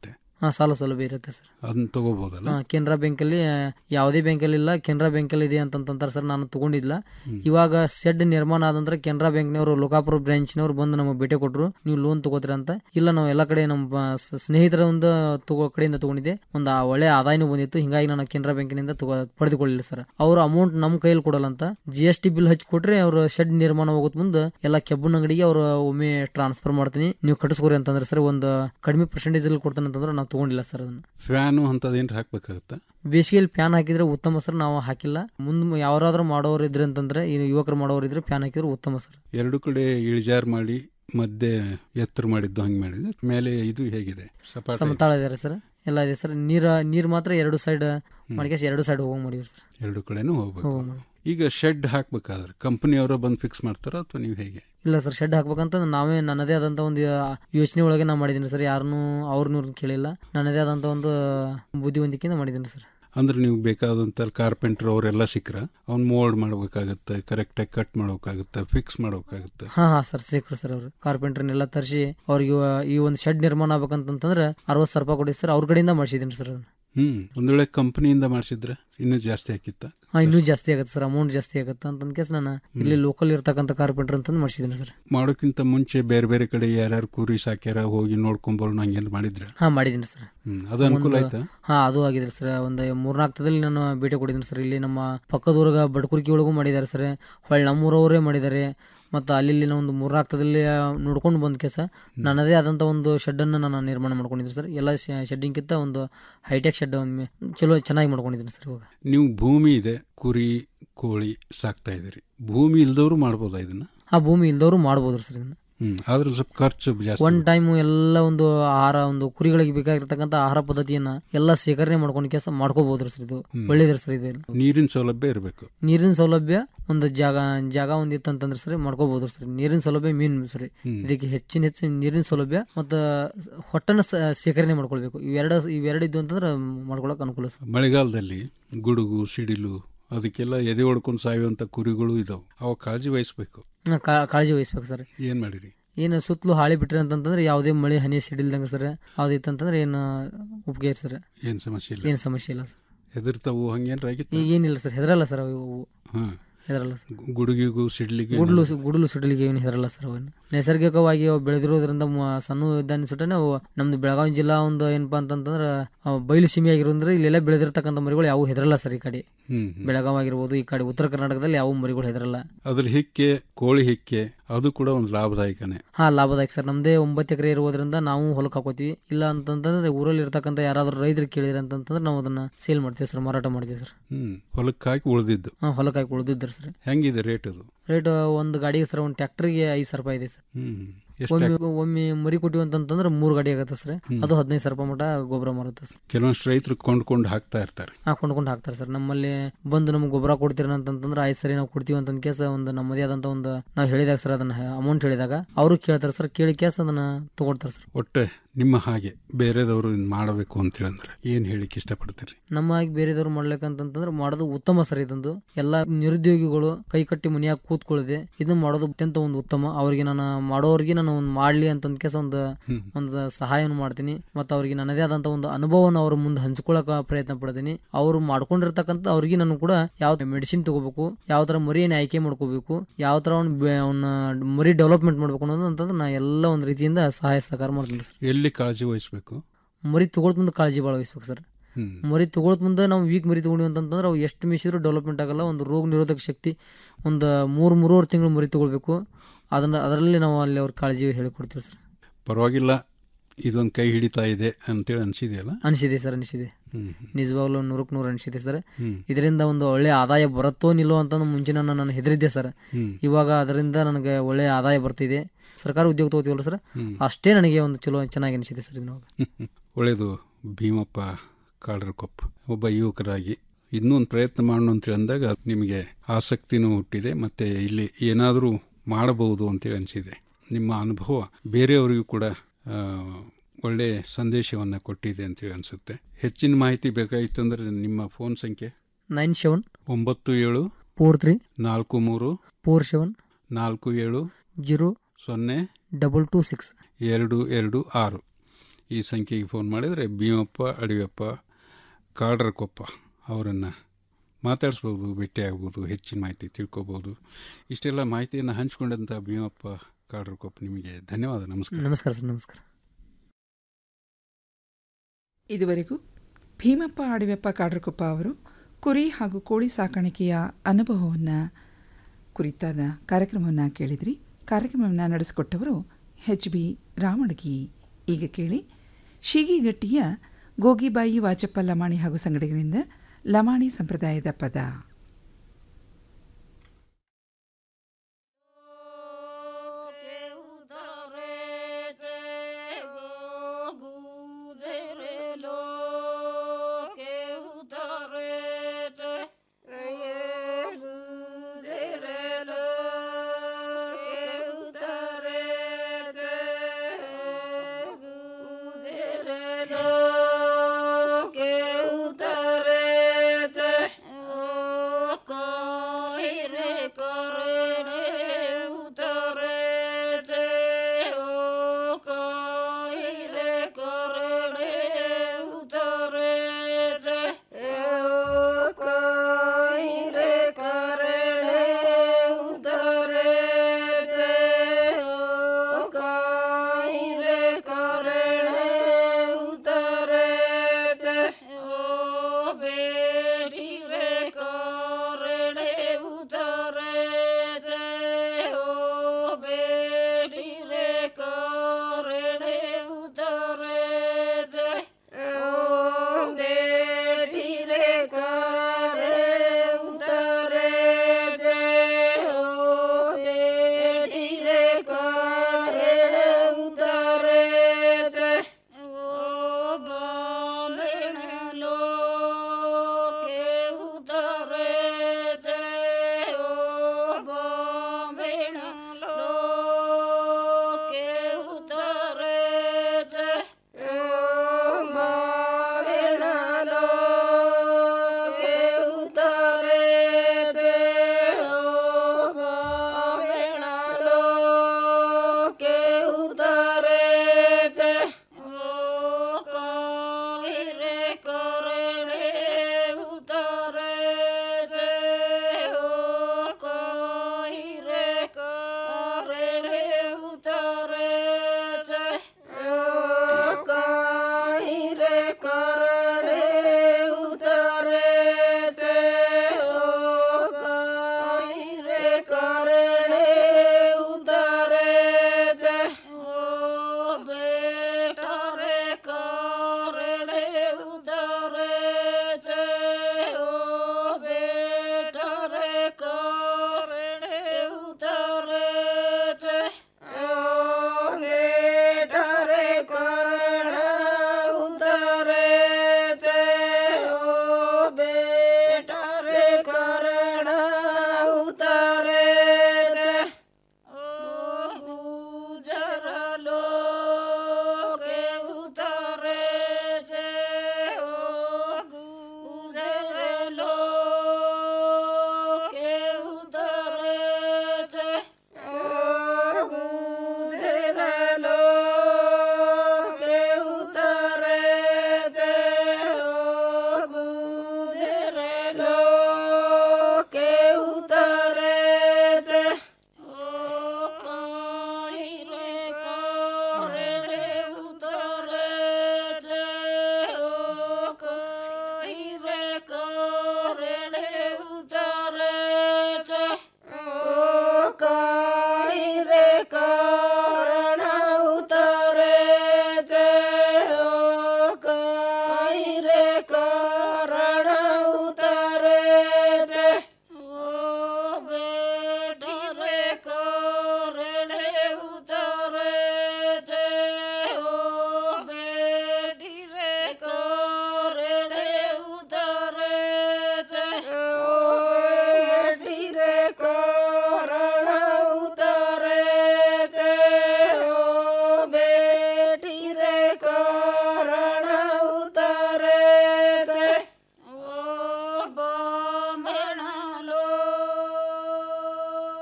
ಹಾ ಸಾಲ ಸೌಲಭ್ಯ ಇರುತ್ತೆ ಸರ್ ಅದನ್ನ ತಗೋಬಹುದಲ್ಲ ಹಾ, ಕೆನರಾ ಬ್ಯಾಂಕಲ್ಲಿ ಆ, ಯಾವುದೇ ಬ್ಯಾಂಕಲ್ಲಿ ಇಲ್ಲ ಕೆನರಾ ಬ್ಯಾಂಕಲ್ಲಿ ಇದೆ ಅಂತಂತಾರೆ ಸರ್ ನಾನು ತಗೊಂಡಿಲ್ಲ ಇವಾಗ ಶೆಡ್ ನಿರ್ಮಾಣ ಆದ ನಂತರ ಕೆನರಾ ಬ್ಯಾಂಕ್ನವರು ಲೋಕಾಪುರ ಬ್ರಾಂಚ್ನವ್ರು ಬಂದು ನಮಗೆ ಭೇಟಿ ಕೊಟ್ಟರು ನೀವು ಲೋನ್ ತಗೋತೀರ ಅಂತ ಇಲ್ಲ ನಾವು ಎಲ್ಲ ಕಡೆ ನಮ್ಮ ಬ- ಸ- ಸ್ನೇಹಿತರ ಒಂದು ತಗೋ ಕಡೆಯಿಂದ ತಗೊಂಡಿದ್ದೆ ಒಂದು ಆ ಒಳ್ಳೆ ಆದಾಯನೂ ಬಂದಿತ್ತು ಹಿಂಗಾಗಿ ನಾನು ಕೆನರಾ ಬ್ಯಾಂಕಿನಿಂದ ತಗೋ ಪಡೆದುಕೊಳ್ಳಿಲ್ಲ ಸರ್ ಅವ್ರ ಅಮೌಂಟ್ ನಮ್ಮ ಕೈಯಲ್ಲಿ ಕೊಡಲ್ಲ ಅಂತ ಜಿ ಎಸ್ ಟಿ ಬಿಲ್ ಹಚ್ಚಿ ಕೊಟ್ರೆ ಅವ್ರ ಶೆಡ್ ನಿರ್ಮಾಣ ಹೋಗೋದ್ ಮುಂದೆ ಎಲ್ಲ ಕೆಬ್ಬನ ಅಂಗಡಿಗೆ ಅವ್ರು ಒಮ್ಮೆ ಟ್ರಾನ್ಸ್ಫರ್ ಮಾಡ್ತೀನಿ ನೀವು ಕಟ್ಟಿಸ್ಕೊರಿ ಅಂತಂದ್ರೆ ಸರ್ ಒಂದು ಕಡಿಮೆ ಪರ್ಸೆಂಟೇಜ್ ಅಲ್ಲಿ ಕೊಡ್ತಾನೆ ಅಂತಂದ್ರೆ ನಾವು ತಗೊಂಡಿಲ್ಲ ಸರ್ ಅದನ್ನ ಫ್ಯಾನು ಅಂತದೇನು ಹಾಕ್ಬೇಕಾಗತ್ತಾ ಬೇಸಿಗೆಯಲ್ಲಿ ಫ್ಯಾನ್ ಹಾಕಿದ್ರೆ ಉತ್ತಮ ಸರ್ ನಾವು ಹಾಕಿಲ್ಲ ಮುಂದೆ ಯಾರಾದ್ರೂ ಮಾಡೋರು ಇದ್ರೆ ಅಂತಂದ್ರೆ ಈ ಯುವಕರು ಮಾಡೋರು ಇದ್ರೆ ಫ್ಯಾನ್ ಹಾಕಿದ್ರೆ ಉತ್ತಮ ಸರ್ ಎರಡು ಕಡೆ ಇಳಿಜಾರು ಮಾಡಿ ಮಧ್ಯೆ ಎತ್ತರ ಮಾಡಿದ್ದು ಹಂಗೆ ಮಾಡಿದ್ರೆ ಮೇಲೆ ಇದು ಹೇಗಿದೆ ಸಪಾಟ ಸಮತಾಳ ಇದೆ ಸರ್ ಎಲ್ಲ ಇದೆ ಸರ್ ನೀರ ನೀರ್ ಮಾತ್ರ ಎರಡು ಸೈಡ್ ಮಾಡಿಕೆ ಎರಡು ಸೈಡ್ ಹೋಗಂಗ್ ಮಾಡಿವ್ರಿ ಸರ್ ಎರಡು ಕಡೆನೂ ಹೋಗ್ಬೇಕು ಹೋಗಂಗ್ ಮಾಡಿ ಈಗ ಶೆಡ್ ಹಾಕ್ಬೇಕಾದ್ರೆ ಕಂಪನಿಯವರು ಬಂದು ಫಿಕ್ಸ್ ಮಾಡ್ತಾರ ಅಥವಾ ನೀವು ಹೇಗೆ ಇಲ್ಲ ಸರ್ ಶೆಡ್ ಹಾಕ್ಬೇಕಂತ ನಾವೇ ನನ್ನದೇ ಆದಂತ ಒಂದು ಯೋಚನೆ ಒಳಗೆ ನಾ ಮಾಡಿದ್ದೀನಿ ಸರ್ ಯಾರನ್ನೂ ಅವ್ರನ್ನೂ ಕೇಳಿಲ್ಲ ನನ್ನದೇ ಆದಂತ ಒಂದು ಬುದ್ಧಿವಂತಿಕೆಯಿಂದ ಮಾಡಿದ್ದೀನಿ ಸರ್ ಅಂದ್ರೆ ನೀವು ಬೇಕಾದಂತ ಕಾರ್ಪೆಂಟರ್ ಅವರೆಲ್ಲ ಸಿಕ್ಕ್ರ ಅವ್ನ್ ಮೋಲ್ಡ್ ಮಾಡ್ಬೇಕಾಗತ್ತೆ ಕರೆಕ್ಟಾಗಿ ಕಟ್ ಮಾಡ್ಬೇಕಾಗತ್ತೆ ಫಿಕ್ಸ್ ಮಾಡ್ಬೇಕಾಗತ್ತೆ ಹಾ ಹಾ ಸರ್ ಸಿಕ್ರು ಸರ್ ಅವರು ಕಾರ್ಪೆಂಟರ್ನೆಲ್ಲ ತರಿಸಿ ಅವ್ರಿಗೆ ಈ ಒಂದು ಶೆಡ್ ನಿರ್ಮಾಣ ಆಗ್ಬೇಕಂತಂದ್ರೆ ಅರವತ್ತು ಸಾವಿರ ರೂಪಾಯಿ ಕೊಡಿ ಸರ್ ಅವ್ರ ಕಡೆಯಿಂದ ಮಾಡಿಸಿದ್ದೀನಿ ಸರ್ ಅದನ್ನ ಹ್ಮ್ ಒಂದ್ ವೇಳೆ ಕಂಪನಿಯಿಂದ ಮಾಡಿಸಿದ್ರೆ ಇನ್ನೂ ಜಾಸ್ತಿ ಹಾಕಿತ್ತ ಹಾ ಇನ್ನೂ ಜಾಸ್ತಿ ಆಗುತ್ತೆ ಸರ್ ಅಮೌಂಟ್ ಜಾಸ್ತಿ ಆಗುತ್ತೆ ಅಂತ ಕೇಸ್ ನಾನು ಇಲ್ಲಿ ಲೋಕಲ್ ಇರ್ತಕ್ಕಂಥ ಕಾರ್ಪೆಂಟರ್ ಅಂತಂದು ಮಾಡಿಸಿದ್ದೀನಿ ಸರ್ ಮಾಡೋಕ್ಕಿಂತ ಮುಂಚೆ ಬೇರೆ ಬೇರೆ ಕಡೆ ಯಾರ್ಯಾರು ಕುರಿ ಸಾಕ್ಯಾರ ಹೋಗಿ ನೋಡ್ಕೊಂಬರೋಣ ಹಂಗೇನು ಮಾಡಿದ್ರೆ ಹಾ ಮಾಡಿದ್ದೀನಿ ಸರ್ ಹ್ಮ್ ಅದು ಅನುಕೂಲ ಒಂದು- ಆಯ್ತಾ ಹಾ ಅದು ಆಗಿದೆ ಸರ್ ಒಂದು ಮೂರ್ನಾಲ್ಕದಲ್ಲಿ ನಾನು ಭೇಟಿ ಕೊಟ್ಟಿದ್ದೀನಿ ಸರ್ ಇಲ್ಲಿ ನಮ್ಮ ಪಕ್ಕದೂರ್ಗ ಬಡ್ಕುರ್ಕಿ ಒಳಗೂ ಮಾಡಿದ್ದಾರೆ ಸರ್ ಹೊಳ್ಳಿ ನಮ್ಮೂರವರೇ ಮಾಡಿದ್ದಾರೆ ಮತ್ತು ಅಲ್ಲಿ ಇಲ್ಲಿ ಒಂದು ಮೂರ್ನಾಲ್ಕದಲ್ಲಿ ನೋಡ್ಕೊಂಡು ಬಂದ ಕೇಸ ನನ್ನದೇ ಆದಂಥ ಒಂದು ಶೆಡ್ಡನ್ನು ನಾನು ನಿರ್ಮಾಣ ಮಾಡ್ಕೊಂಡಿದ್ದೀನಿ ಸರ್ ಎಲ್ಲ ಶೆಡ್ಡಿಂಗ್ಕಿಂತ ಒಂದು ಹೈಟೆಕ್ ಶೆಡ್ ಒಮ್ಮೆ ಚಲೋ ಚೆನ್ನಾಗಿ ಮಾಡ್ಕೊಂಡಿದ್ದೀನಿ ಸರ್ ಇವಾಗ ನೀವು ಭೂಮಿ ಇದೆ ಕುರಿ ಕೋಳಿ ಸಾಕ್ತಾ ಇದ್ದೀರಿ ಭೂಮಿ ಇಲ್ದವರು ಮಾಡ್ಬೋದಾ ಇದನ್ನ ಆ ಭೂಮಿ ಇಲ್ದವರು ಮಾಡ್ಬೋದು ಸರ್ ಇದನ್ನ ಹ್ಮ್ ಆದ್ರೆ ಸ್ವಲ್ಪ ಖರ್ಚು ಜಾಸ್ತಿ ಒನ್ ಟೈಮ್ ಎಲ್ಲ ಒಂದು ಆಹಾರ ಒಂದು ಕುರಿಗಳಿಗೆ ಬೇಕಾಗಿರ್ತಕ್ಕಂಥ ಆಹಾರ ಪದ್ಧತಿಯನ್ನ ಎಲ್ಲ ಸೇಕರಣೆ ಮಾಡ್ಕೊಂಡು ಕೆಲಸ ಮಾಡ್ಕೋಬಹುದು ಸರ್ ಇದು ಹ್ಮ್. ಒಳ್ಳೇದ್ರಿ ಸರ್ ಇದು ನೀರಿನ ಸೌಲಭ್ಯ ಇರಬೇಕು ನೀರಿನ ಸೌಲಭ್ಯ ಒಂದು ಜಾಗ ಜಾಗ ಒಂದು ಇತ್ತಂತಂದ್ರೆ ಸರಿ ಮಾಡ್ಕೋಬಹುದು ಸರ್ ನೀರಿನ ಸೌಲಭ್ಯ ಮೀನ್ ಸರಿ ಹ್ಮ್. ಇದಕ್ಕೆ ಹೆಚ್ಚಿನ ಹೆಚ್ಚಿನ ನೀರಿನ ಸೌಲಭ್ಯ ಮತ್ತು ಹೊಟ್ಟನ ಸ- ಸೇಕರಣೆ ಮಾಡ್ಕೊಳ್ಬೇಕು ಇವೆರಡು ಇವೆರಡು ಇದ್ದು ಅಂತಂದ್ರೆ ಮಾಡ್ಕೊಳಕ್ ಅನುಕೂಲ ಸರ್ ಮಳೆಗಾಲದಲ್ಲಿ ಗುಡುಗು ಸಿಡಿಲು ಅದಕ್ಕೆಲ್ಲ ಎದೆ ಹೊಡ್ಕೊಂಡು ಸಾಯುವಂತ ಕುರಿಗಳು ಇದಾವೆ ಅವ ಕಾಳಜಿ ವಹಿಸ್ಬೇಕು ಹಾ, ಕಾ- ಕಾಳಜಿ ವಹಿಸ್ಬೇಕು ಸರ್ ಏನ್ ಮಾಡಿರಿ ಏನು ಸುತ್ತಲೂ ಹಾಳಿ ಬಿಟ್ರಿ ಅಂತಂತಂದ್ರೆ ಯಾವುದೇ ಮಳೆ ಹನಿ ಸಿಡಿಲ್ದಂಗೆ ಸರ್ ಯಾವ್ದಿತ್ತಂತಂದ್ರೆ ಏನು ಉಪಯೋಗ ಸರ್ ಏನ್ ಸಮಸ್ಯೆ ಇಲ್ಲ ಏನು ಸಮಸ್ಯೆ ಇಲ್ಲ ಸರ್ ಹೆದರ್ತಾವು ಹಂಗೇನ್ರ ಆಗಿತ್ತು ಈಗ ಏನಿಲ್ಲ ಸರ್ ಹೆದರಲ್ಲ ಸರ್ ಅವು ಹಾ ಹೆದರಲ್ಲ ಸರ್ ಗುಡುಗಿಗೂ ಸಿಡ್ಲಿಗೆ ಗುಡ್ಲು ಗುಡ್ಲು ಸುಡಲಿಗೆ ಏನು ಹೆದರಲ್ಲ ಸರ್ ಅವನ್ನ ನೈಸರ್ಗಿಕವಾಗಿ ಅವು ಬೆಳೆದಿರೋದ್ರಿಂದ ಮ- ಸಣ್ಣ ಇದ್ದಾನೆ ಸುಟ್ಟನೆ ಅವು ನಮ್ದು ಬೆಳಗಾವಿ ಜಿಲ್ಲಾ ಒಂದು ಏನಪ್ಪಾ ಅಂತಂತಂದ್ರೆ ಅವು ಬಯಲು ಸೀಮೆ ಆಗಿರೋದ್ರಿಂದ ಇಲ್ಲೆಲ್ಲ ಬೆಳೆದಿರ್ತಕ್ಕಂಥ ಮರಿಗಳು ಯಾವ ಹೆದರಲ್ಲ ಸರ್ ಈ ಕಡೆ ಹ್ಮ್ ಹ್ಮ್. ಬೆಳಗಾವಿ ಆಗಿರ್ಬೋದು ಈ ಕಡೆ ಉತ್ತರ ಕರ್ನಾಟಕದಲ್ಲಿ ಯಾವ ಮರಿಗಳು ಹೆದರಲ್ಲ ಅದ್ರ ಹಿಕ್ಕೆ ಕೋಳಿ ಹಿಕ್ಕೆ ಅದು ಕೂಡ ಒಂದು ಲಾಭದಾಯಕನೇ ಹಾ ಲಾಭದಾಯಕ ಸರ್ ನಮ್ದೇ ಒಂಬತ್ತು ಎಕರೆ ಇರೋದ್ರಿಂದ ನಾವು ಹೊಲಕ್ಕೆ ಹಾಕೋತೀವಿ ಇಲ್ಲ ಅಂತಂತಂದ್ರೆ ಊರಲ್ಲಿ ಇರ್ತಕ್ಕಂಥ ಯಾರಾದ್ರೂ ರೈತರು ಕೇಳಿದ್ರೆ ಅಂತಂತಂದ್ರೆ ನಾವು ಅದನ್ನ ಸೇಲ್ ಮಾಡ್ತೀವಿ ಸರ್ ಮಾರಾಟ ಮಾಡ್ತೀವಿ ಸರ್ ಹ್ಮ್ ಹೊಲಕ್ಕೆ ಹಾಕಿ ಉಳಿದಿದ್ದು ಹಾ ಹೊಲಕ್ಕೆ ಹಾಕಿ ಉಳಿದಿದ್ದಾರೆ ಸರ್ ಹೆಂಗಿದೆ ರೇಟ್ ಅದು ರೇಟ್ ಒಂದು ಗಾಡಿಗೆ ಸರ್ ಒಂದು ಟ್ರ್ಯಾಕ್ಟರ್ಗೆ ಐದು ಸಾವಿರ ರೂಪಾಯಿ ಇದೆ ಸರ್ ಹ್ಮ್ ಎಷ್ಟು ಒಮ್ಮೆ ಒಮ್ಮೆ ಮರಿ ಕೊಟ್ಟಿವಿ ಅಂತಂತಂದ್ರೆ ಮೂರು ಗಾಡಿ ಆಗುತ್ತೆ ಸರ್ ಹ್ಮ್. ಅದು ಹದಿನೈದು ಸಾವಿರ ರೂಪಾಯಿ ಮಟ ಗೊಬ್ಬರ ಮಾರುತ್ತೆ ಸರ್ ಕೆಲವೊಂದು ರೈತರು ಕೊಂಡ್ಕೊಂಡು ಹಾಕ್ತಾ ಇರ್ತಾರೆ ಹಾ ಕೊಂಡ್ಕೊಂಡು ಹಾಕ್ತಾರೆ ಸರ್ ನಮ್ಮಲ್ಲಿ ಬಂದು ನಮ್ಗೆ ಗೊಬ್ಬರ ಕೊಡ್ತೀರ ಅಂತಂತಂದ್ರೆ ಆಯ್ತು ಸರಿ ನಾವು ಕೊಡ್ತೀವಿ ಅಂತ ಕೇಸ ಒಂದು ನಮ್ಮದೇ ಆದಂತ ಒಂದು ನಾವು ಹೇಳಿದಾಗ ಸರ್ ಅದನ್ನ ಅಮೌಂಟ್ ಹೇಳಿದಾಗ ಅವರು ಕೇಳ್ತಾರೆ ಸರ್ ಕೇಳಿ ಕೇಸ್ ಅದನ್ನ ತಗೊಳ್ತಾರೆ ಸರ್ ಒಟ್ಟೆ ನಿಮ್ಮ ಹಾಗೆ ಬೇರೆದವರು ಇದ್ ಮಾಡಬೇಕು ಅಂತ ಹೇಳಿದ್ರೆ ಏನ್ ಹೇಳಿಕ್ ಇಷ್ಟಪಡ್ತೀರಿ ನಮ್ಮ ಆಗಿ ಬೇರೆದವ್ರು ಮಾಡ್ಲಿಕ್ಕಂತಂದ್ರೆ ಮಾಡೋದು ಉತ್ತಮ ಸರ್ ಇದೊಂದು ಎಲ್ಲ ನಿರುದ್ಯೋಗಿಗಳು ಕೈ ಕಟ್ಟಿ ಮನೆಯಾಗ ಕೂತ್ಕೊಳ್ಳದೆ ಇದನ್ನ ಮಾಡೋದು ಅತ್ಯಂತ ಒಂದು ಉತ್ತಮ ಅವ್ರಿಗೆ ನಾನು ಮಾಡೋರಿಗೆ ನಾನು ಒಂದು ಮಾಡ್ಲಿ ಅಂತ ಕೇಸ ಒಂದು ಹ್ಮ್. ಒಂದು ಸಹಾಯವನ್ನು ಮಾಡ್ತೀನಿ ಮತ್ತು ಅವ್ರಿಗೆ ನನ್ನದೇ ಆದಂತ ಒಂದು ಅನುಭವನ ಅವ್ರ ಮುಂದೆ ಹಂಚ್ಕೊಳಕ ಪ್ರಯತ್ನ ಪಡ್ತೀನಿ ಅವ್ರು ಮಾಡ್ಕೊಂಡಿರ್ತಕ್ಕಂಥ ಅವ್ರಿಗೆ ನಾನು ಕೂಡ ಯಾವ ಮೆಡಿಸಿನ್ ತಗೋಬೇಕು ಯಾವ ತರ ಮರಿಯನ್ನು ಆಯ್ಕೆ ಮಾಡ್ಕೋಬೇಕು ಯಾವ ತರ ಅವ್ನ ಅವನ್ನ ಮರಿ ಡೆವಲಪ್ಮೆಂಟ್ ಮಾಡ್ಬೇಕು ಅನ್ನೋದು ಅಂತಂದ್ರೆ ನಾ ಎಲ್ಲ ಒಂದು ರೀತಿಯಿಂದ ಸಹಾಯ ಸಹಕಾರ ಮಾಡ್ತೀನಿ ಸರ್ ಎಲ್ಲಿ ಕಾಳಜಿ ವಹಿಸ್ಬೇಕು ಮರಿ ತಗೊಳ್ತ ಮುಂದೆ ಕಾಳಜಿ ಭಾಳ ವಹಿಸ್ಬೇಕು ಸರ್ ಹ್ಮ್. ಮರಿ ತಗೊಳ್ತ ಮುಂದೆ ನಾವು ವೀಕ್ ಮರಿ ತಗೊಂಡಿವಿ ಅಂತಂತಂದ್ರೆ ಅವು ಎಷ್ಟು ಮಿಸಿದ್ರು ಡೆವಲಪ್ಮೆಂಟ್ ಆಗಲ್ಲ ಒಂದು ರೋಗ ನಿರೋಧಕ ಶಕ್ತಿ ಒಂದು ಮೂರು ಮೂರುವರೆ ತಿಂಗಳು ಮರಿ ತಗೊಳ್ಬೇಕು ಅದನ್ನ ಅದರಲ್ಲಿ ನಾವು ಅಲ್ಲಿ ಅವ್ರ ಕಾಳಜಿ ಹೇಳಿಕೊಡ್ತೀವಿ ಸರ್ ಪರವಾಗಿಲ್ಲ ಇದೊಂದು ಕೈ ಹಿಡಿತಾ ಇದೆ ಅಂತೇಳಿ ಅನ್ಸಿದೆಯಲ್ಲ ಅನಿಸಿದೆ ಸರ್ ಅನಿಸಿದೆ ಹ್ಮ್. ನಿಜವಾಗ್ಲೂ ನೂರಕ್ಕೆ ನೂರು ಅನಿಸಿದೆ ಸರ್ ಹ್ಮ್. ಇದರಿಂದ ಒಂದು ಒಳ್ಳೆ ಆದಾಯ ಬರುತ್ತೋ ನಿಲ್ಲೋ ಅಂತ ಮುಂಚೆ ನಾನು ನಾನು ಹೆದರಿದ್ದೆ ಸರ್ ಹ್ಮ್. ಇವಾಗ ಅದರಿಂದ ನನಗೆ ಒಳ್ಳೆ ಆದಾಯ ಬರ್ತಿದೆ ಸರ್ಕಾರ ಉದ್ಯೋಗ ತಗೋತೀವಲ್ಲ ಸರ್ ಹ್ಮ್. ಅಷ್ಟೇ ನನಗೆ ಒಂದು ಚಲೋ ಚೆನ್ನಾಗಿ ಅನಿಸಿದೆ ಸರ್ ಇದನ್ನ ಒಳ್ಳೆಯದು ಭೀಮಪ್ಪ ಕಾಡ್ರಕೊಪ್ಪ ಒಬ್ಬ ಯುವಕರಾಗಿ ಇನ್ನೊಂದು ಪ್ರಯತ್ನ ಮಾಡೋಣ ಅಂತೇಳಿ ಅಂದಾಗ ನಿಮಗೆ ಆಸಕ್ತಿನೂ ಹುಟ್ಟಿದೆ ಮತ್ತು ಇಲ್ಲಿ ಏನಾದರೂ ಮಾಡಬಹುದು ಅಂತೇಳಿ ಅನಿಸಿದೆ ನಿಮ್ಮ ಅನುಭವ ಬೇರೆಯವರಿಗೂ ಕೂಡ ಆ, ಒಳ್ಳೆಯ ಸಂದೇಶವನ್ನು ಕೊಟ್ಟಿದೆ ಅಂತೇಳಿ ಅನಿಸುತ್ತೆ ಹೆಚ್ಚಿನ ಮಾಹಿತಿ ಬೇಕಾಗಿತ್ತು ಅಂದರೆ ನಿಮ್ಮ ಫೋನ್ ಸಂಖ್ಯೆ ನೈನ್ ಸೆವೆನ್ ಒಂಬತ್ತು ಏಳು ಫೋರ್ ತ್ರೀ ನಾಲ್ಕು ಮೂರು ಫೋರ್ ಸೆವೆನ್ ನಾಲ್ಕು ಏಳು ಜೀರೋ ಸೊನ್ನೆ ಡಬಲ್ ಟೂ ಸಿಕ್ಸ್ ಎರಡು ಎರಡು ಆರು ಈ ಸಂಖ್ಯೆಗೆ ಫೋನ್ ಮಾಡಿದರೆ ಭೀಮಪ್ಪ ಅಡಿಯಪ್ಪ ಕಾಡ್ರಕೊಪ್ಪ ಅವರನ್ನು ಮಾತಾಡಿಸ್ಬೋದು ಭೇಟಿಯಾಗ್ಬೋದು ಹೆಚ್ಚಿನ ಮಾಹಿತಿ ತಿಳ್ಕೊಬೋದು ಇಷ್ಟೆಲ್ಲ ಮಾಹಿತಿಯನ್ನು ಹಂಚ್ಕೊಂಡಂಥ ಭೀಮಪ್ಪ ಕಾಡ್ರಕೊಪ್ಪ ನಿಮಗೆ ಧನ್ಯವಾದ ನಮಸ್ಕಾರ ನಮಸ್ಕಾರ ಸರ್ ನಮಸ್ಕಾರ ಇದುವರೆಗೂ ಭೀಮಪ್ಪ ಅಡವೆಪ್ಪ ಕಾಡ್ರಕೊಪ್ಪ ಅವರು ಕುರಿ ಹಾಗೂ ಕೋಳಿ ಸಾಕಾಣಿಕೆಯ ಅನುಭವವನ್ನು ಕುರಿತಾದ ಕಾರ್ಯಕ್ರಮವನ್ನು ಕೇಳಿದ್ರಿ ಕಾರ್ಯಕ್ರಮವನ್ನು ನಡೆಸಿಕೊಟ್ಟವರು ಎಚ್ ಬಿ ರಾಮಣಗಿ ಈಗ ಕೇಳಿ ಶೀಗಿಗಟ್ಟಿಯ ಗೋಗಿಬಾಯಿ ವಾಚಪ್ಪ ಲಮಾಣಿ ಹಾಗೂ ಸಂಗಡಿಗರಿಂದ ಲಮಾಣಿ ಸಂಪ್ರದಾಯದ ಪದ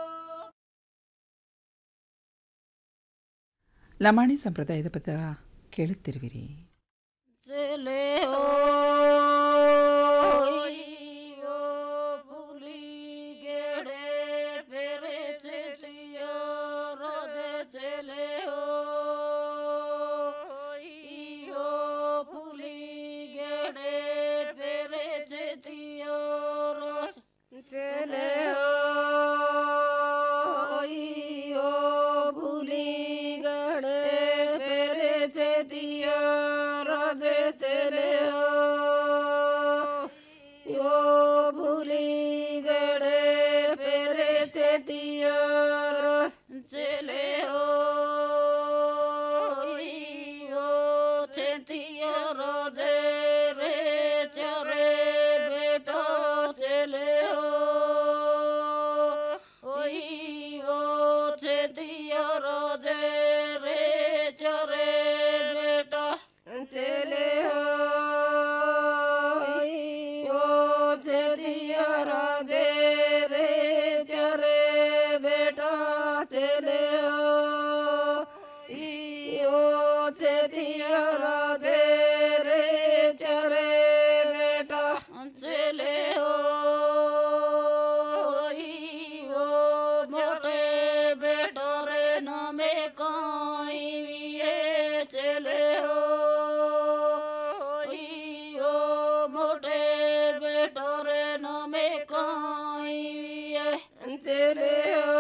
ಲಮಾಣಿ ಸಂಪ್ರದಾಯದ ಪದ ಕೇಳುತ್ತಿರುವಿರಿ चले हो यो पुली गेड़े पेरे चेतिया रोजे चले हो यो पुली गेड़े पेरे चेतिया रोज चले हो यो पुली गड़े पेरे चेतिया रोजे चले हो यो भूली गड़े पेरे चेतिया रोज चले हो यो चेतिया रोजे रे चरे बेटा चले हो ओई ओ चेतिया रोजे रे चरे बेटा चले हो ओ चेतिया रोजे रे चरे बेटा चले हो ओ चेतिया रोजे रे चरे बेटा चले हो ओ मोटे बेटा रे नामे काई विये चले हो ओ मोटे बेटा रे नामे काई विये चले हो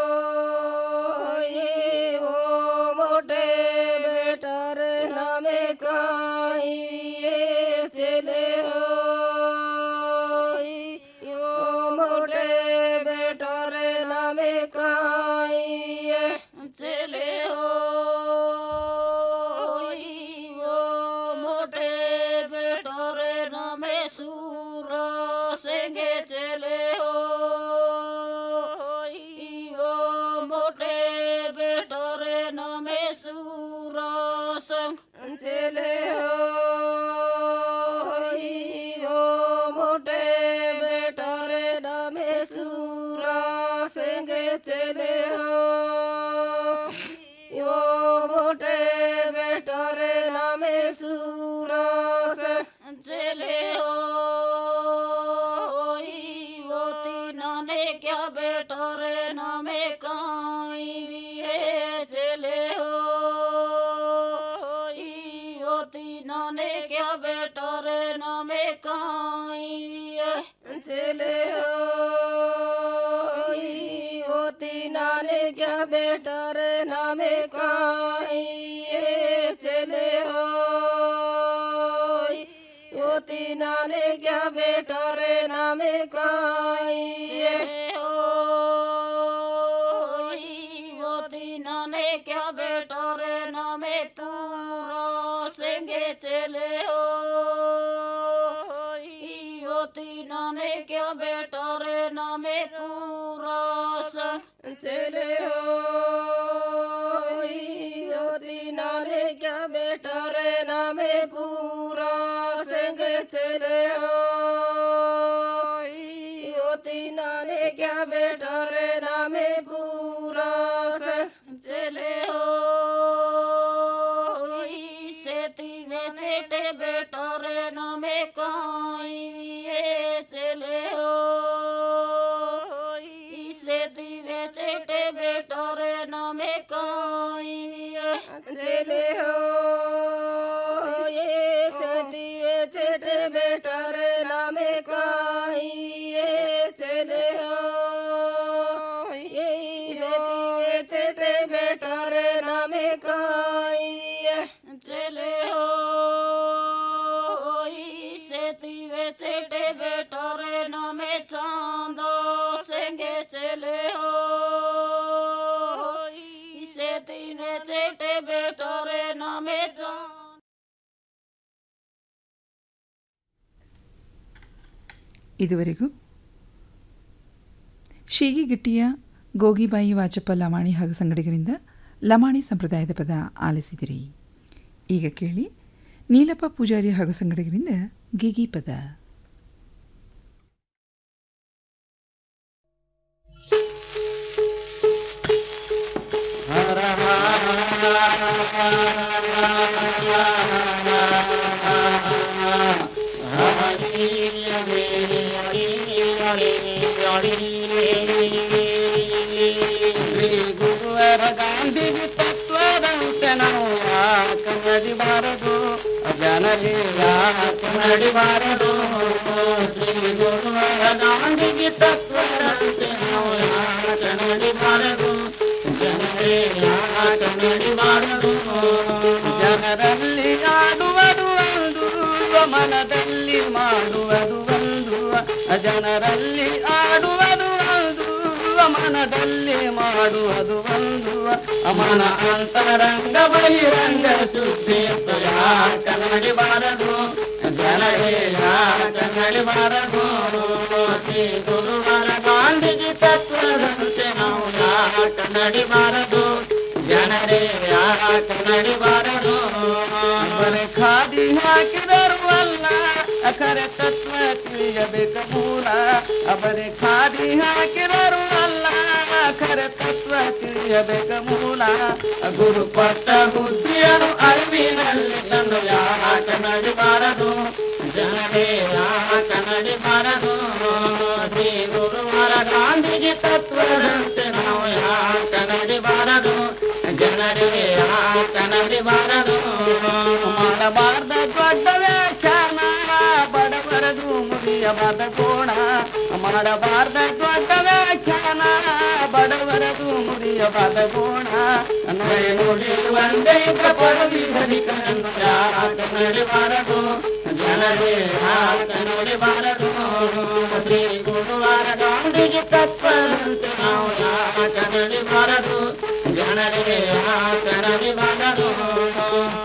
ओ मोटे बेटा रे नामे काई विये चले हो यो मोटे बेटा रे नामे काई चले हो यो मोटे बेटा रे नामे सूर सेंगे चले हो यो मोटे बेटा रे नामे सूर संग चले हो यो मोटे बेटा रे नामे सूरा संगे चले हो यो मोटे बेटा रे नामे सूरा संग चले हो वो तीना ने क्या बेटा रे नामे काई विये चले हो ओ तीना ने क्या बेटा रे नामे काई विये चले हो ओ तीना ने क्या बेटा रे नामे काई विये चले हो ओ तीना ने क्या बेटा रे नामे काई वो तीना ने क्या बेटा रे नामे तूरा सेंगे चले हो वो तीना ने क्या बेटा रे नामे पूरा संग चले हो वो तीना ने क्या बेटा रे नामे पूरा संग चले हो वो तीना ने क्या बेटा रे नामे पूरा संग चले हो सेती में चेटे बेटा रे नामे काई विये चले हो सेती में चेटे बेटा रे नामे काई विये चले हो ये सेती में चेटे बेटा रे नामे काई विये चले हो ये सेती में चेटे बेटा रे नामे काई विये चले हो सेती में चेटे बेटा रे नामे चांदो सेंगे चले हो सेती में चेटे बेटा रे नामे चांद ಇದುವರೆಗೂ ಶೀಗಿಗಿಟ್ಟಿಯ ಗೋಗಿಬಾಯಿ ವಾಚಪ್ಪ ಲಮಾಣಿ ಹಾಗೂ ಸಂಗಡಿಗರಿಂದ ಲಮಾಣಿ ಸಂಪ್ರದಾಯದ ಪದ ಆಲಿಸಿದಿರಿ ಈಗ ಕೇಳಿ ನೀಲಪ್ಪ ಪೂಜಾರಿ ಹಾಗೂ ಸಂಗಡಿಗರಿಂದ ಗಿಗಿ ಪದ ಹರ ಹರ ಶ್ರೀ ಗುರುವರ ಗಾಂಧೀಜಿ ತತ್ವದಂತೆ ನಾವು ಯಾಕೆ ನಡಿಬಾರದು ಜನರೇ ಯಾಕೆ ನಡಿಬಾರದು ಶ್ರೀ ಗುರುವರ ಗಾಂಧೀಜಿ ತತ್ವದಂತೆ ನಾವು ಯಾಕೆ ನಡಿಬಾರದು ಜನರೇ ಯಾಕೆ ನಡಿಬಾರದು ಜನರಲ್ಲಿ ಆಡುವುದು ಒಂದು ಮನದಲ್ಲಿ ಮಾಡುವುದು ಒಂದು ಜನರಲ್ಲಿ ಆಡುವುದು ಒಂದು ಮನದಲ್ಲಿ ಮಾಡುವುದು ಒಂದು ಮನ ಅಂತರಂಗ ಬಹಿರಂಗ ಶುದ್ಧಿ ಯಾಕ ನಡಿಬಾರದು ಜನರೇ ಯಾಕ ನಡಿಬಾರದು ಶ್ರೀ ಗುರುವರ ಗಾಂಧೀಜಿ ತತ್ವದಂತೆ ನಾವು ಯಾಕ ನಡಿಬಾರದು ಜನರೇ ಯಾಕ ನಡಿಬಾರದು ಬರೀ ಖಾದಿ ಹಾಕಿದರು ಅಲ್ಲ ಅಖರೆ ತತ್ವ ತಿಳಿಯಬೇಕ ಮೂಲ ಬರೀ ಖಾದಿ ಹಾಕಿದರು ಅಲ್ಲ ಅಖರೆ ತತ್ವ ತಿಳಿಯಬೇಕ ಮೂಲ ಗುರು ಪಟ್ಟ ಬುದ್ಧಿಯನ್ನು ಅರಿವಿನಲ್ಲಿ ತಂದು ಯಾಕ ನಡಿಬಾರದು ಜನರೇ ಯಾಕ ನಡಿಬಾರದು ಶ್ರೀ ಗುರುವರ ಗಾಂಧೀಜಿ ತತ್ವದಂತೆ ನಾವು ಯಾಕ ನಡಿಬಾರದು ಜನರೇ ಯಾಕ ನಡಿಬಾರದು ಮಾಡಬಾರ್ದ ದೊಡ್ಡ ವ್ಯಾಖ್ಯಾನ ಬಡವರದು ಮುರಿಯಬಾರ್ದ ಕೋಣ ಮಾಡಬಾರ್ದ ದೊಡ್ಡ ವ್ಯಾಖ್ಯಾನ ಬಡವರದು ಮುರಿಯಬಾರ್ದ ಕೋಣ ನಡೆ ನುಡಿ ಒಂದೇ ಪದವಿ ಧನಿಕನನ್ನು ಯಾಕ ನಡಿಬಾರದು ಜನರೇ ಯಾಕ ನಡಿಬಾರದು ಶ್ರೀ ಗುರುವಾರ ಗಾಂಧೀಜಿ ತತ್ವದಂತೆ ನಾವು ಯಾಕ ನಡಿಬಾರದು ಜನರೇ ಯಾಕ ನಡಿಬಾರದು